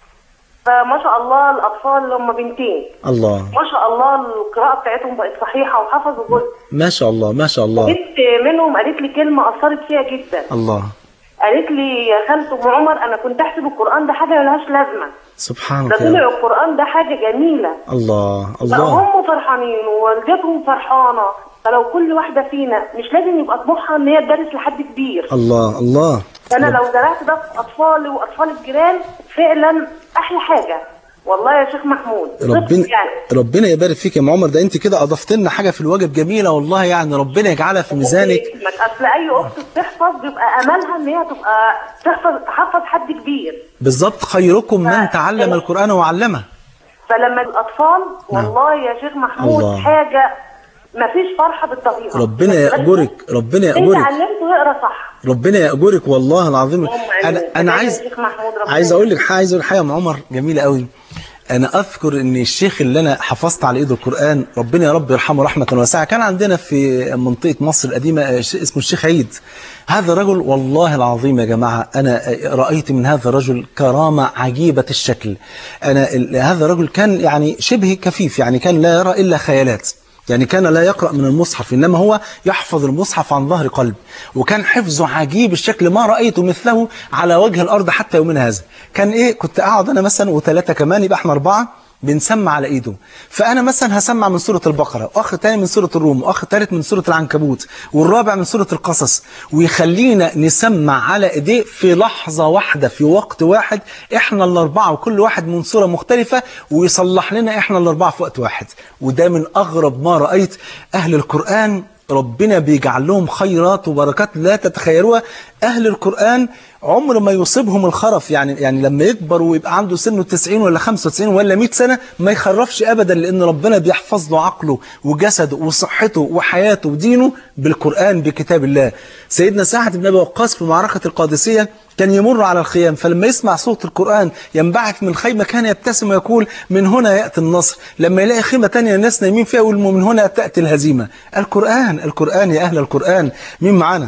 فما شاء الله الاطفال اللي هم بنتين الله ما شاء الله القراءه بتاعتهم بقت صحيحه وحفظوا جزء ما شاء الله ما شاء الله بنت منهم قالت لي كلمه اثرت فيها جدا الله قالت لي يا خالته ام عمر انا كنت احسب القران ده حاجه ملهاش لازمه سبحانك ده يا طلع رب القران ده حاجه جميله الله بقى الله هم فرحانين ووالدتهم فرحانه فلو كل واحده فينا مش لازم يبقى طموحها ان هي تدرس لحد كبير الله الله فانا لو زرعت ده في اطفالي واطفال الجيران فعلا احلى حاجه والله يا شيخ محمود ربنا صدق يعني ربنا يبارك فيك يا ام عمر ده انت كده اضفت لنا حاجه في الواجب جميله والله يعني ربنا يجعلها في ميزانك ما اصل اي اخت بتحفظ بيبقى املها ان هي تبقى تحفظ تحفظ حد كبير بالظبط خيركم من تعلم القران وعلمه فلما الاطفال نعم. والله يا شيخ محمود الله. حاجه ما فيش فرحه بالطبيعه ربنا يأجرك ربنا انت يأجرك علمته يقرا صح ربنا يأجرك والله العظيم اللهم انا آمين. انا يا عايز شيخ محمود ربنا عايز اقول لك حاجه عايز اقول حاجه يا ام عمر جميله قوي انا اذكر ان الشيخ اللي انا حفظت على ايده القران ربنا يا رب يرحمه رحمه واسعه كان عندنا في منطقه مصر القديمه آه، ش- اسمه الشيخ عيد هذا الرجل والله العظيم يا جماعه انا آه، رايت من هذا الرجل كرامه عجيبه الشكل انا ال- هذا الرجل كان يعني شبه كفيف يعني كان لا يرى الا خيالات يعني كان لا يقرأ من المصحف إنما هو يحفظ المصحف عن ظهر قلب وكان حفظه عجيب الشكل ما رأيت مثله على وجه الأرض حتى يومنا هذا كان إيه كنت أقعد أنا مثلا وثلاثة كمان يبقى إحنا أربعة بنسمع على ايده فانا مثلا هسمع من سوره البقره واخ تاني من سوره الروم واخ تالت من سوره العنكبوت والرابع من سوره القصص ويخلينا نسمع على ايديه في لحظه واحده في وقت واحد احنا الاربعه وكل واحد من سوره مختلفه ويصلح لنا احنا الاربعه في وقت واحد وده من اغرب ما رايت اهل القران ربنا بيجعل لهم خيرات وبركات لا تتخيلوها أهل القرآن عمر ما يصيبهم الخرف يعني يعني لما يكبر ويبقى عنده سنه 90 ولا 95 ولا 100 سنة ما يخرفش أبدا لأن ربنا بيحفظ له عقله وجسده وصحته وحياته ودينه بالقرآن بكتاب الله سيدنا سعد بن أبي وقاص في معركة القادسية كان يمر على الخيام فلما يسمع صوت القرآن ينبعث من الخيمة كان يبتسم ويقول من هنا يأتي النصر لما يلاقي خيمة تانية الناس نايمين فيها يقول من هنا تأتي الهزيمة القرآن القرآن يا أهل القرآن مين معانا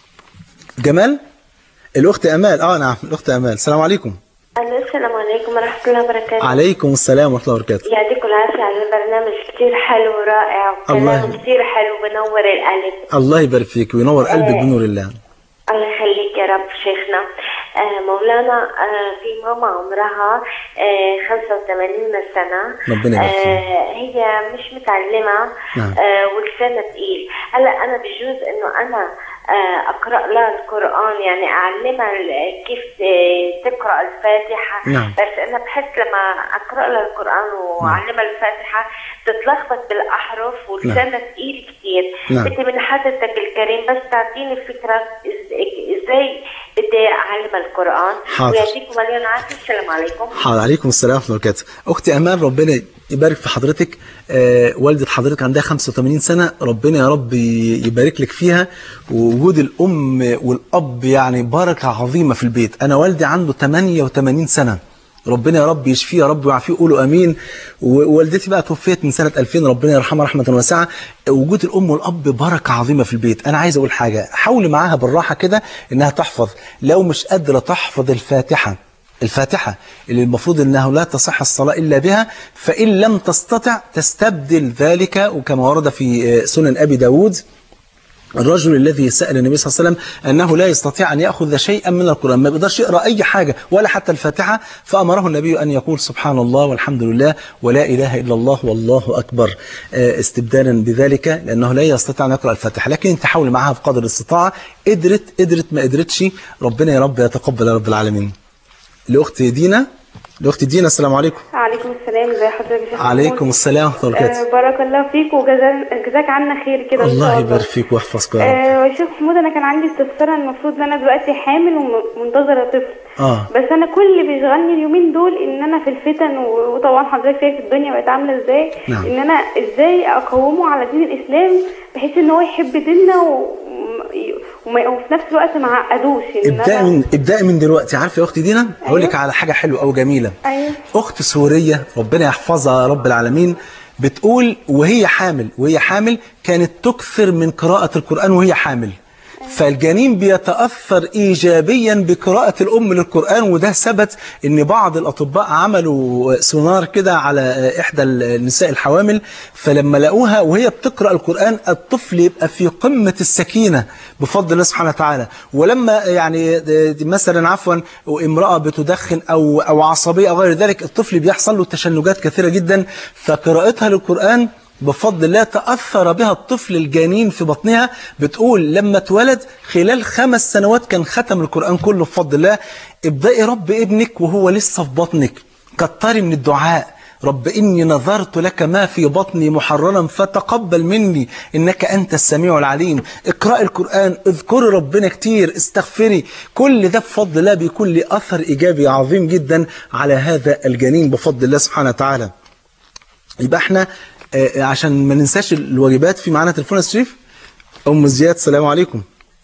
جمال الأخت أمال آه نعم الأخت أمال السلام عليكم ألو السلام عليكم ورحمة الله وبركاته عليكم السلام ورحمة الله وبركاته يعطيكم العافية على البرنامج كتير حلو ورائع الله وكلام كتير حلو بنور القلب الله يبارك فيك وينور قلبك بنور الله الله يخليك يا رب شيخنا آه مولانا آه في ماما عمرها آه 85 سنة ربنا يبارك فيك. آه هي مش متعلمة نعم. آه ولسانها تقيل هلا أنا بجوز إنه أنا آه، اقرا لها القران يعني اعلمها ال- كيف آه، تقرا الفاتحه نعم. بس انا بحس لما اقرا لها القران واعلمها الفاتحه تتلخبط بالاحرف ولسانها ثقيل كثير نعم. بدي من حضرتك الكريم بس تعطيني فكره إز- ازاي بدي اعلمها القران حاضر. ويعطيكم مليون عافيه السلام عليكم حاضر عليكم السلام ورحمه الله وبركاته اختي امان ربنا يبارك في حضرتك آه والده حضرتك عندها 85 سنه ربنا يا رب ي- يبارك لك فيها ووجود الام والاب يعني بركه عظيمه في البيت انا والدي عنده 88 سنه ربنا يا رب يشفيه يا رب ويعافيه قولوا امين ووالدتي بقى توفيت من سنه 2000 ربنا يرحمها رحمه واسعه وجود الام والاب بركه عظيمه في البيت انا عايز اقول حاجه حاولي معاها بالراحه كده انها تحفظ لو مش قادره تحفظ الفاتحه الفاتحة اللي المفروض أنه لا تصح الصلاة إلا بها فإن لم تستطع تستبدل ذلك وكما ورد في سنن أبي داود الرجل الذي سأل النبي صلى الله عليه وسلم أنه لا يستطيع أن يأخذ شيئا من القرآن ما بيقدرش يقرأ أي حاجة ولا حتى الفاتحة فأمره النبي أن يقول سبحان الله والحمد لله ولا إله إلا الله والله أكبر آه، استبدالا بذلك لأنه لا يستطيع أن يقرأ الفاتحة لكن أنت حاول معها بقدر الاستطاعة قدرت قدرت ما قدرتش ربنا يا رب يتقبل يا رب العالمين لأخت دينا لأخت دينا السلام عليكم عليكم السلام ازي حضرتك يا شيخ عليكم محمود؟ السلام ورحمة الله وبركاته آه بارك الله فيك وجزاك جزاك عنا خير كده ان الله شاء يبارك فيك ويحفظك يا رب آه يا شيخ محمود انا كان عندي استفسار المفروض ان انا دلوقتي حامل ومنتظره طفل آه. بس انا كل اللي بيشغلني اليومين دول ان انا في الفتن و- وطبعا حضرتك شايف الدنيا بقت عامله ازاي نعم. ان انا ازاي اقومه على دين الاسلام بحيث ان هو يحب ديننا و... وما- وفي نفس الوقت ما عقدوش ان ابدأ أنا- من ابدأ من دلوقتي عارفه يا اختي دينا هقول لك على حاجه حلوه او جميله ايوه اخت سوريه ربنا يحفظها يا رب العالمين بتقول وهي حامل وهي حامل كانت تكثر من قراءه القران وهي حامل فالجنين بيتأثر إيجابيا بقراءة الأم للقرآن وده ثبت إن بعض الأطباء عملوا سونار كده على إحدى النساء الحوامل فلما لقوها وهي بتقرأ القرآن الطفل يبقى في قمة السكينة بفضل الله سبحانه وتعالى ولما يعني مثلا عفوا امرأة بتدخن أو أو عصبية أو غير ذلك الطفل بيحصل له تشنجات كثيرة جدا فقراءتها للقرآن بفضل الله تأثر بها الطفل الجنين في بطنها بتقول لما اتولد خلال خمس سنوات كان ختم القرآن كله بفضل الله ابدأي رب ابنك وهو لسه في بطنك كتري من الدعاء رب إني نظرت لك ما في بطني محررا فتقبل مني إنك أنت السميع العليم اقرأ القرآن اذكري ربنا كتير استغفري كل ده بفضل الله بيكون له أثر إيجابي عظيم جدا على هذا الجنين بفضل الله سبحانه وتعالى يبقى احنا آه، عشان ما ننساش الواجبات في معانا تليفون يا شريف ام زياد السلام عليكم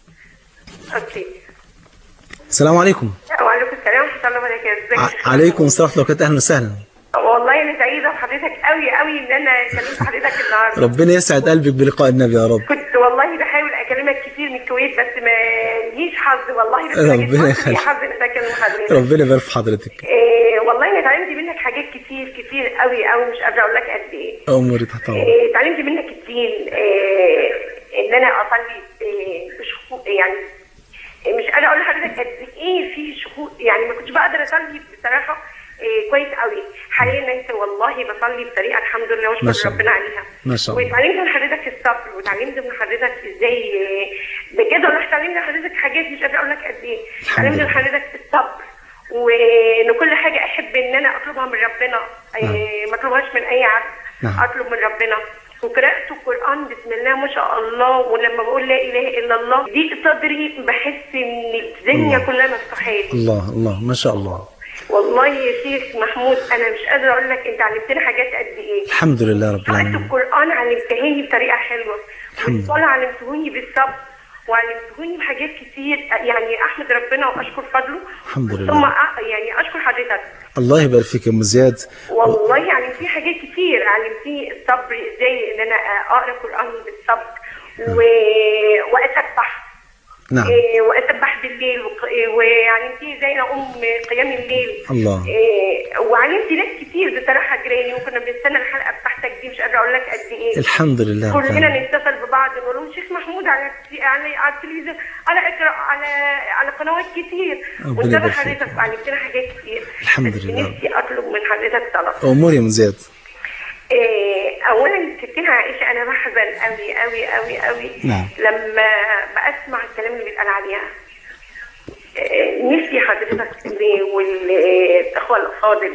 اوكي السلام عليكم وعليكم السلام ورحمه الله وبركاته ازيك يا ع- شيخ؟ عليكم السلام ورحمه الله وبركاته اهلا وسهلا والله انا سعيده بحضرتك قوي قوي ان انا كلمت حضرتك النهارده ربنا يسعد قلبك بلقاء النبي يا رب كنت والله بحاول اكلمك كتير من الكويت بس ما ليش حظ والله بس ربنا ما جيت فرصة يخليك. لي حظ ان أنا اكلم حضرتك ربنا يبارك في حضرتك إيه والله انا اتعلمت منك حاجات كتير كتير قوي قوي مش قادره اقول لك قد ايه اموري تحت امرك إيه، اتعلمت منك الدين إيه، ان انا اصلي إيه، بشخوص يعني مش قادره اقول لحضرتك قد ايه في شخوص يعني ما كنتش بقدر اصلي بصراحه إيه، كويس قوي حاليا انت والله بصلي بطريقه الحمد لله ما واشكر شاء الله. ربنا عليها ما شاء الله. واتعلمت من حضرتك الصبر واتعلمت من حضرتك ازاي إيه، بجد والله اتعلمت من حضرتك حاجات مش قادره اقول لك قد ايه الحمد اتعلمت من لله. حضرتك الصبر وان كل حاجه احب ان انا اطلبها من ربنا إيه، ما اطلبهاش من اي عبد نعم. اطلب من ربنا وقرأت القرآن بسم الله ما شاء الله ولما بقول لا إله إلا الله دي صدري بحس إن الدنيا الله. كلها مفتوحة لي الله الله ما شاء الله والله يا شيخ محمود أنا مش قادرة أقول لك أنت علمتني حاجات قد إيه الحمد لله رب قرأت العالمين القرآن علمتهاني بطريقة حلوة الحمد لله. والصلاة علمتهوني بالصبر وعلمتهوني بحاجات كتير يعني أحمد ربنا وأشكر فضله الحمد لله. ثم أ- يعني أشكر حضرتك الله يبارك فيك يا ام زياد والله يعني في حاجات كتير علمتني الصبر ازاي ان انا اقرا القران بالصبر و... واسبح نعم إيه، واسبح بالليل وق- إيه، وعلمتني ازاي اقوم قيام الليل الله. إيه، وعلمت ناس كتير بصراحه جيراني وكنا بنستنى الحلقه بتاعتك دي مش قادره اقول لك قد ايه الحمد لله رب كلنا العالمين نتصل ببعض نقول لهم شيخ محمود على التي- على على التلفزيون على اقرا على على قنوات كتير ربنا وانت يبارك فيك. حضرتك وعلمتنا حاجات كتير الحمد بس لله. نفسي اطلب من حضرتك طلب امور يا ام زياد إيه، اولا ستنا عائشه انا بحزن قوي قوي قوي قوي نعم. لما بسمع الكلام اللي بيتقال عليها إيه، نفسي حضرتك ل- والاخوه الافاضل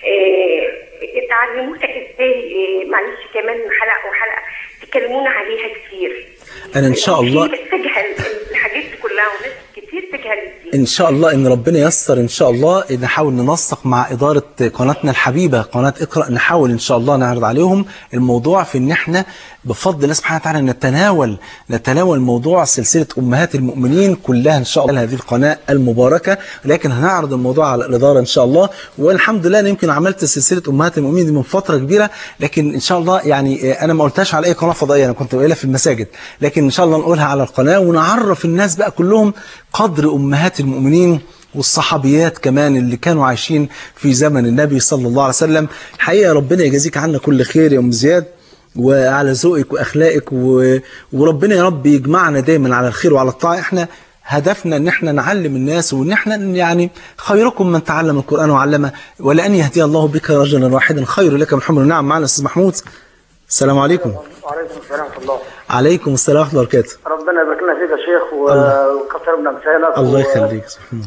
إيه، تعلمونا ازاي إيه، معلش كمان حلقه وحلقه تكلمونا عليها كتير انا ان شاء الله في تجهل الحاجات دي كلها وناس كتير تجهل الدين ان شاء الله ان ربنا ييسر ان شاء الله نحاول ننسق مع اداره قناتنا الحبيبه قناه اقرا نحاول ان شاء الله نعرض عليهم الموضوع في ان احنا بفضل الله سبحانه وتعالى نتناول نتناول موضوع سلسله امهات المؤمنين كلها ان شاء الله هذه القناه المباركه لكن هنعرض الموضوع على الاداره ان شاء الله والحمد لله انا يمكن عملت سلسله امهات المؤمنين دي من فتره كبيره لكن ان شاء الله يعني آه، انا ما قلتهاش على اي قناه فضائيه انا كنت قايلها في المساجد لكن ان شاء الله نقولها على القناه ونعرف الناس بقى كلهم قدر امهات المؤمنين والصحابيات كمان اللي كانوا عايشين في زمن النبي صلى الله عليه وسلم حقيقة ربنا يجازيك عنا كل خير يا أم زياد وعلى ذوقك وأخلاقك و... وربنا يا رب يجمعنا دايما على الخير وعلى الطاعة احنا هدفنا ان احنا نعلم الناس وان احنا يعني خيركم من تعلم القرآن وعلمه ولأن يهدي الله بك رجلا واحدا خير لك من حمر النعم معنا أستاذ محمود السلام عليكم وعليكم السلام ورحمة الله عليكم السلام ورحمة الله وبركاته ربنا يبارك لنا فيك يا شيخ و- الله. ويكثر من امثالك الله و- يخليك سبحانه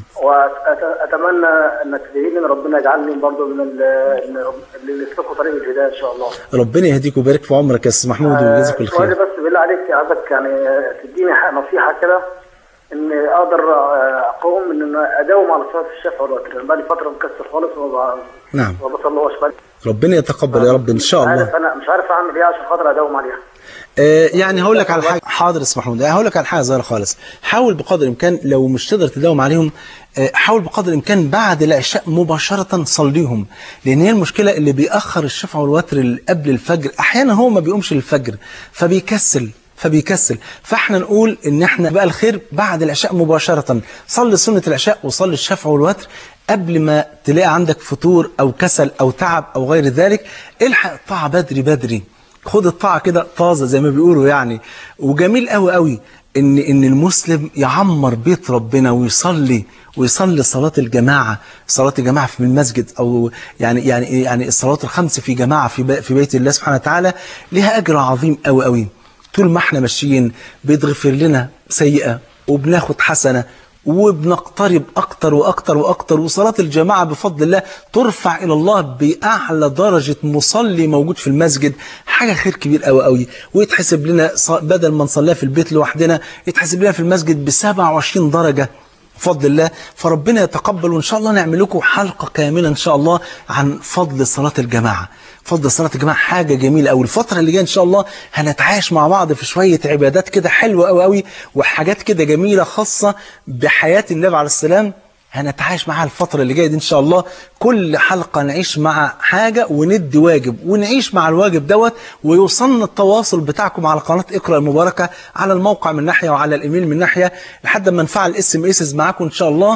واتمنى انك تدعي لي ربنا يجعلني برضه من ال- اللي يسلكوا طريق الهدايه ان شاء الله ربنا يهديك ويبارك في عمرك يا أستاذ محمود ويجازيك كل سؤالي خير بس بالله عليك عايزك يعني تديني ح- نصيحه كده ان اقدر اقوم ان أنا اداوم على صلاه الشفع والوتر أنا بقالي فتره مكسر خالص وما نعم ما بصليهاش بقالي ربنا يتقبل يا رب إن شاء مش الله عارف انا مش عارف اعمل ايه عشان خاطر اداوم عليها آه، يعني هقول لك على حاجه حاضر اسمح محمود هقول لك على حاجه صغيره خالص حاول بقدر الامكان لو مش تقدر تداوم عليهم آه، حاول بقدر الامكان بعد العشاء مباشره صليهم لان هي المشكله اللي بيأخر الشفع والوتر اللي قبل الفجر احيانا هو ما بيقومش للفجر فبيكسل فبيكسل فاحنا نقول ان احنا بقى الخير بعد العشاء مباشره صلي سنه العشاء وصلي الشفع والوتر قبل ما تلاقي عندك فطور او كسل او تعب او غير ذلك الحق الطاعه بدري بدري خد الطاعة كده طازة زي ما بيقولوا يعني وجميل قوي قوي ان ان المسلم يعمر بيت ربنا ويصلي ويصلي صلاة الجماعة صلاة الجماعة في المسجد او يعني يعني يعني الصلوات الخمس في جماعة في بي- في بيت الله سبحانه وتعالى لها اجر عظيم قوي قوي طول ما احنا ماشيين بيتغفر لنا سيئة وبناخد حسنة وبنقترب أكتر وأكتر وأكتر وصلاة الجماعة بفضل الله ترفع إلى الله بأعلى درجة مصلي موجود في المسجد حاجة خير كبير قوي قوي ويتحسب لنا ص- بدل ما نصليها في البيت لوحدنا يتحسب لنا في المسجد ب 27 درجة بفضل الله فربنا يتقبل وإن شاء الله نعمل لكم حلقة كاملة إن شاء الله عن فضل صلاة الجماعة فضل صلاة الجماعة حاجة جميلة أوي الفترة اللي جاية إن شاء الله هنتعايش مع بعض في شوية عبادات كده حلوة أوي أوي وحاجات كده جميلة خاصة بحياة النبي عليه السلام هنتعايش معاها الفترة اللي جاية دي إن شاء الله كل حلقة نعيش مع حاجة وندي واجب ونعيش مع الواجب دوت ويوصلنا التواصل بتاعكم على قناة اقرأ المباركة على الموقع من ناحية وعلى الإيميل من ناحية لحد ما نفعل اس ام اس معاكم إن شاء الله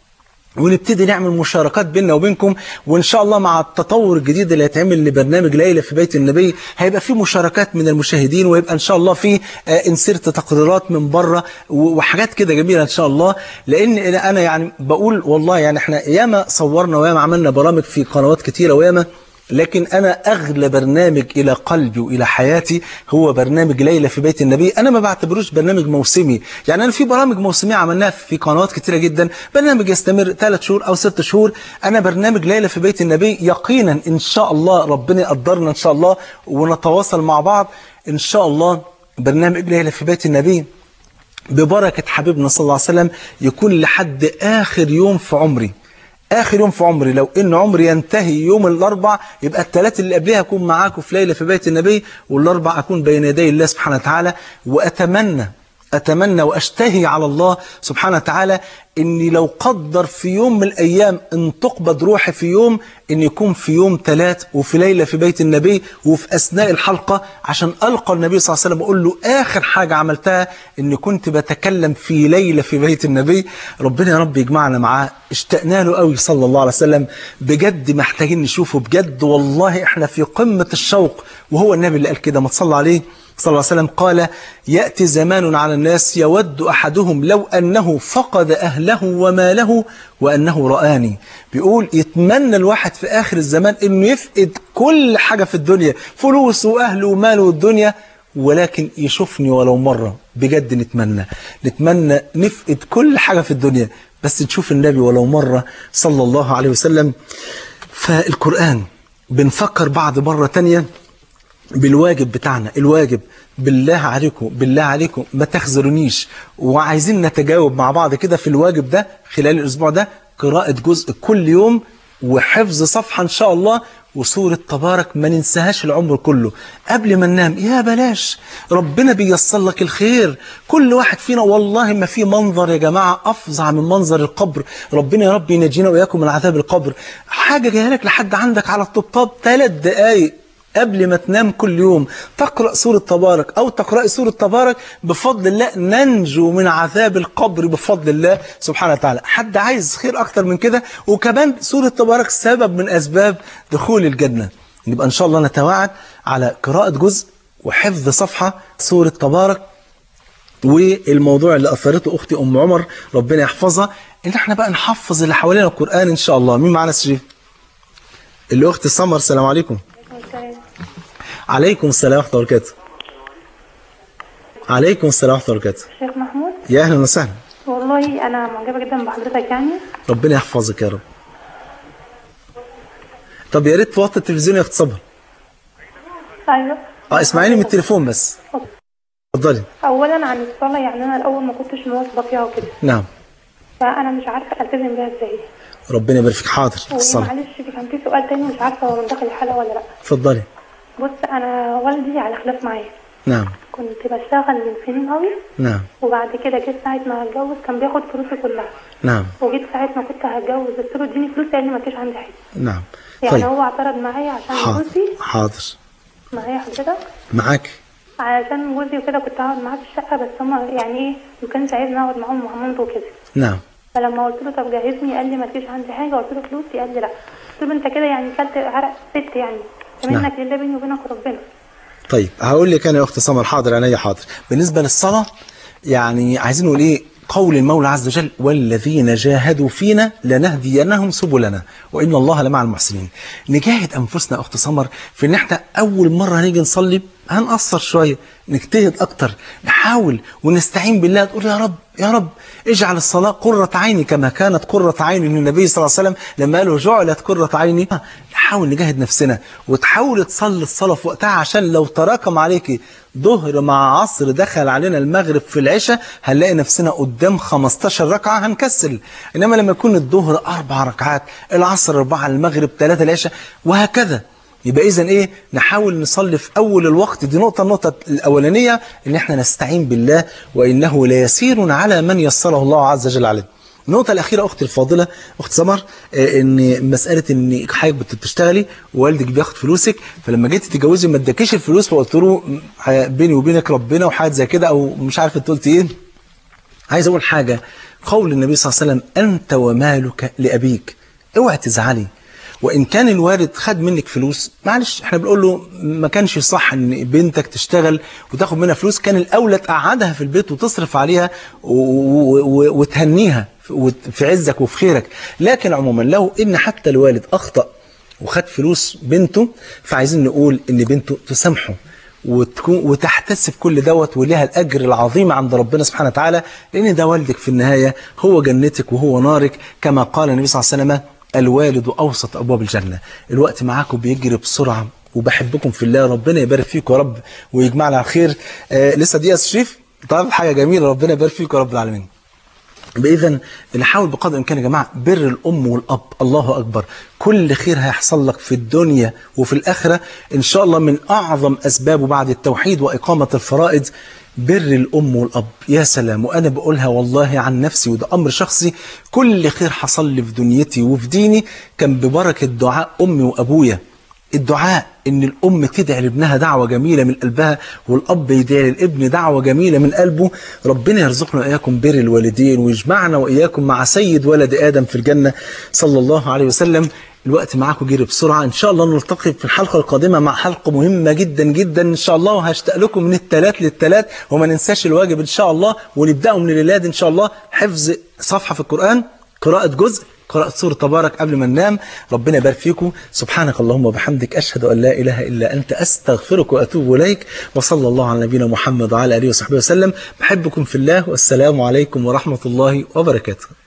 ونبتدي نعمل مشاركات بيننا وبينكم وان شاء الله مع التطور الجديد اللي هيتعمل لبرنامج ليلى في بيت النبي هيبقى في مشاركات من المشاهدين ويبقى ان شاء الله في آه، انسرت تقريرات من بره و- وحاجات كده جميله ان شاء الله لان انا يعني بقول والله يعني احنا ياما صورنا وياما عملنا برامج في قنوات كتيره وياما لكن أنا أغلى برنامج إلى قلبي وإلى حياتي هو برنامج ليلى في بيت النبي أنا ما بعتبروش برنامج موسمي يعني أنا في برامج موسمية عملناها في قنوات كتيرة جدا برنامج يستمر ثلاث شهور أو ست شهور أنا برنامج ليلى في بيت النبي يقينا إن شاء الله ربنا يقدرنا إن شاء الله ونتواصل مع بعض إن شاء الله برنامج ليلى في بيت النبي ببركة حبيبنا صلى الله عليه وسلم يكون لحد آخر يوم في عمري آخر يوم في عمري لو إن عمري ينتهي يوم الأربع يبقى الثلاث اللي قبلها أكون معاكم في ليلة في بيت النبي والأربع أكون بين يدي الله سبحانه وتعالى وأتمنى أتمنى وأشتهي على الله سبحانه وتعالى إني لو قدر في يوم من الأيام أن تقبض روحي في يوم أن يكون في يوم ثلاث وفي ليلة في بيت النبي وفي أثناء الحلقة عشان ألقى النبي صلى الله عليه وسلم وأقول له آخر حاجة عملتها أني كنت بتكلم في ليلة في بيت النبي ربنا يا رب يجمعنا معاه اشتقنا له قوي صلى الله عليه وسلم بجد محتاجين نشوفه بجد والله احنا في قمة الشوق وهو النبي اللي قال كده ما تصلى عليه صلى الله عليه وسلم قال يأتي زمان على الناس يود أحدهم لو أنه فقد أهله وماله وأنه رآني بيقول يتمنى الواحد في آخر الزمان أنه يفقد كل حاجة في الدنيا فلوسه وأهله وماله والدنيا ولكن يشوفني ولو مرة بجد نتمنى نتمنى نفقد كل حاجة في الدنيا بس نشوف النبي ولو مرة صلى الله عليه وسلم فالقرآن بنفكر بعد مرة تانية بالواجب بتاعنا الواجب بالله عليكم بالله عليكم ما تخذلونيش وعايزين نتجاوب مع بعض كده في الواجب ده خلال الأسبوع ده قراءة جزء كل يوم وحفظ صفحة إن شاء الله وسورة تبارك ما ننساهاش العمر كله قبل ما ننام يا بلاش ربنا بيصل لك الخير كل واحد فينا والله ما في منظر يا جماعة أفظع من منظر القبر ربنا يا رب ينجينا وإياكم من عذاب القبر حاجة جايه لك لحد عندك على الطبطاب ثلاث دقايق قبل ما تنام كل يوم تقرأ سورة تبارك أو تقرأي سورة تبارك بفضل الله ننجو من عذاب القبر بفضل الله سبحانه وتعالى حد عايز خير أكتر من كده وكمان سورة تبارك سبب من أسباب دخول الجنة يبقى إن شاء الله نتواعد على قراءة جزء وحفظ صفحة سورة تبارك والموضوع اللي أثرته أختي أم عمر ربنا يحفظها إن احنا بقى نحفظ اللي حوالينا القرآن إن شاء الله مين معانا شريف الأخت سمر السلام عليكم عليكم السلام ورحمة الله وبركاته عليكم السلام ورحمة الله وبركاته شيخ محمود يا أهلا وسهلا والله أنا معجبة جدا بحضرتك يعني ربنا يحفظك يا رب طب يا ريت توطي التلفزيون يا اخت صبر أيوه اه اسمعيني من التليفون بس اتفضلي أولا عن الصلاة يعني أنا الأول ما كنتش مواظبة فيها وكده نعم فأنا مش عارفة ألتزم بيها إزاي ربنا يبارك فيك حاضر الصلاة ومعلش كان في سؤال تاني مش عارفة هو من داخل الحلقة ولا لأ اتفضلي بص أنا والدي على خلاف معايا نعم كنت بشتغل من سنين قوي نعم وبعد كده جيت ساعة ما هتجوز كان بياخد فلوسي كلها نعم وجيت ساعة ما كنت هتجوز قلت له اديني فلوس قال لي ما فيش عندي حاجة نعم يعني طيب هو اعترض معايا عشان حاضر جوزي حاضر معايا حضرتك معاك علشان جوزي وكده كنت هقعد معاه في الشقة بس هما يعني ايه ما كانش عايزني اقعد معاهم مع مامته وكده نعم فلما قلت له طب جهزني قال لي ما فيش عندي حاجة قلت له فلوسي قال لي لا قلت له انت كده يعني كلت عرق ست يعني منك لله بيني وبينك وربنا طيب هقول لك انا يا اخت سمر حاضر عينيا حاضر بالنسبه للصلاه يعني عايزين نقول ايه قول المولى عز وجل والذين جاهدوا فينا لنهدينهم سبلنا وان الله لمع المحسنين نجاهد انفسنا يا اخت سمر في ان احنا اول مره هنيجي نصلي هنقصر شويه نجتهد اكتر نحاول ونستعين بالله تقول يا رب يا رب اجعل الصلاة قرة عيني كما كانت قرة عين للنبي صلى الله عليه وسلم لما قالوا جعلت قرة عيني نحاول نجاهد نفسنا وتحاول تصلي الصلاة في وقتها عشان لو تراكم عليك ظهر مع عصر دخل علينا المغرب في العشاء هنلاقي نفسنا قدام 15 ركعة هنكسل إنما لما يكون الظهر أربع ركعات العصر أربعة المغرب ثلاثة العشاء وهكذا يبقى إذا إيه نحاول نصلي في أول الوقت دي نقطة النقطة الأولانية إن إحنا نستعين بالله وإنه ليسير على من يسره الله عز وجل عليه النقطة الأخيرة أختي الفاضلة أخت سمر آه، إن مسألة إن حضرتك بتشتغلي ووالدك بياخد فلوسك فلما جيتي تتجوزي ما اداكيش الفلوس فقلت له م، ح- بيني وبينك ربنا وحاجات زي كده أو مش عارف أنت قلت إيه عايز أقول حاجة قول النبي صلى الله عليه وسلم أنت ومالك لأبيك اوعى تزعلي وإن كان الوالد خد منك فلوس معلش احنا بنقول له ما كانش صح ان بنتك تشتغل وتاخد منها فلوس كان الأولى تقعدها في البيت وتصرف عليها و- و- و- وتهنيها وت- في عزك وفي خيرك لكن عموما لو ان حتى الوالد أخطأ وخد فلوس بنته فعايزين نقول ان بنته تسامحه وتكون وتحتسب كل دوت ولها الاجر العظيم عند ربنا سبحانه وتعالى لان ده والدك في النهايه هو جنتك وهو نارك كما قال النبي صلى الله عليه وسلم الوالد اوسط ابواب الجنه الوقت معاكم بيجري بسرعه وبحبكم في الله ربنا يبارك فيكم يا رب ويجمعنا على خير آه لسه دي يا أستاذ شريف طيب حاجه جميله ربنا يبارك فيكم يا رب العالمين بإذن نحاول بقدر الإمكان يا جماعة بر الأم والأب الله أكبر كل خير هيحصل لك في الدنيا وفي الآخرة إن شاء الله من أعظم أسبابه بعد التوحيد وإقامة الفرائض بر الأم والأب يا سلام وأنا بقولها والله عن نفسي وده أمر شخصي كل خير حصل لي في دنيتي وفي ديني كان ببركة دعاء أمي وأبويا الدعاء ان الام تدعي لابنها دعوه جميله من قلبها والاب يدعي للابن دعوه جميله من قلبه ربنا يرزقنا واياكم بر الوالدين ويجمعنا واياكم مع سيد ولد ادم في الجنه صلى الله عليه وسلم الوقت معاكم جري بسرعة إن شاء الله نلتقي في الحلقة القادمة مع حلقة مهمة جدا جدا إن شاء الله وهشتاق لكم من الثلاث للثلاث وما ننساش الواجب إن شاء الله ونبدأه من الولاد إن شاء الله حفظ صفحة في القرآن قراءة جزء قراءة سورة تبارك قبل ما ننام ربنا يبارك فيكم سبحانك اللهم وبحمدك أشهد أن لا إله إلا أنت أستغفرك وأتوب إليك وصلى الله على نبينا محمد وعلى آله وصحبه وسلم بحبكم في الله والسلام عليكم ورحمة الله وبركاته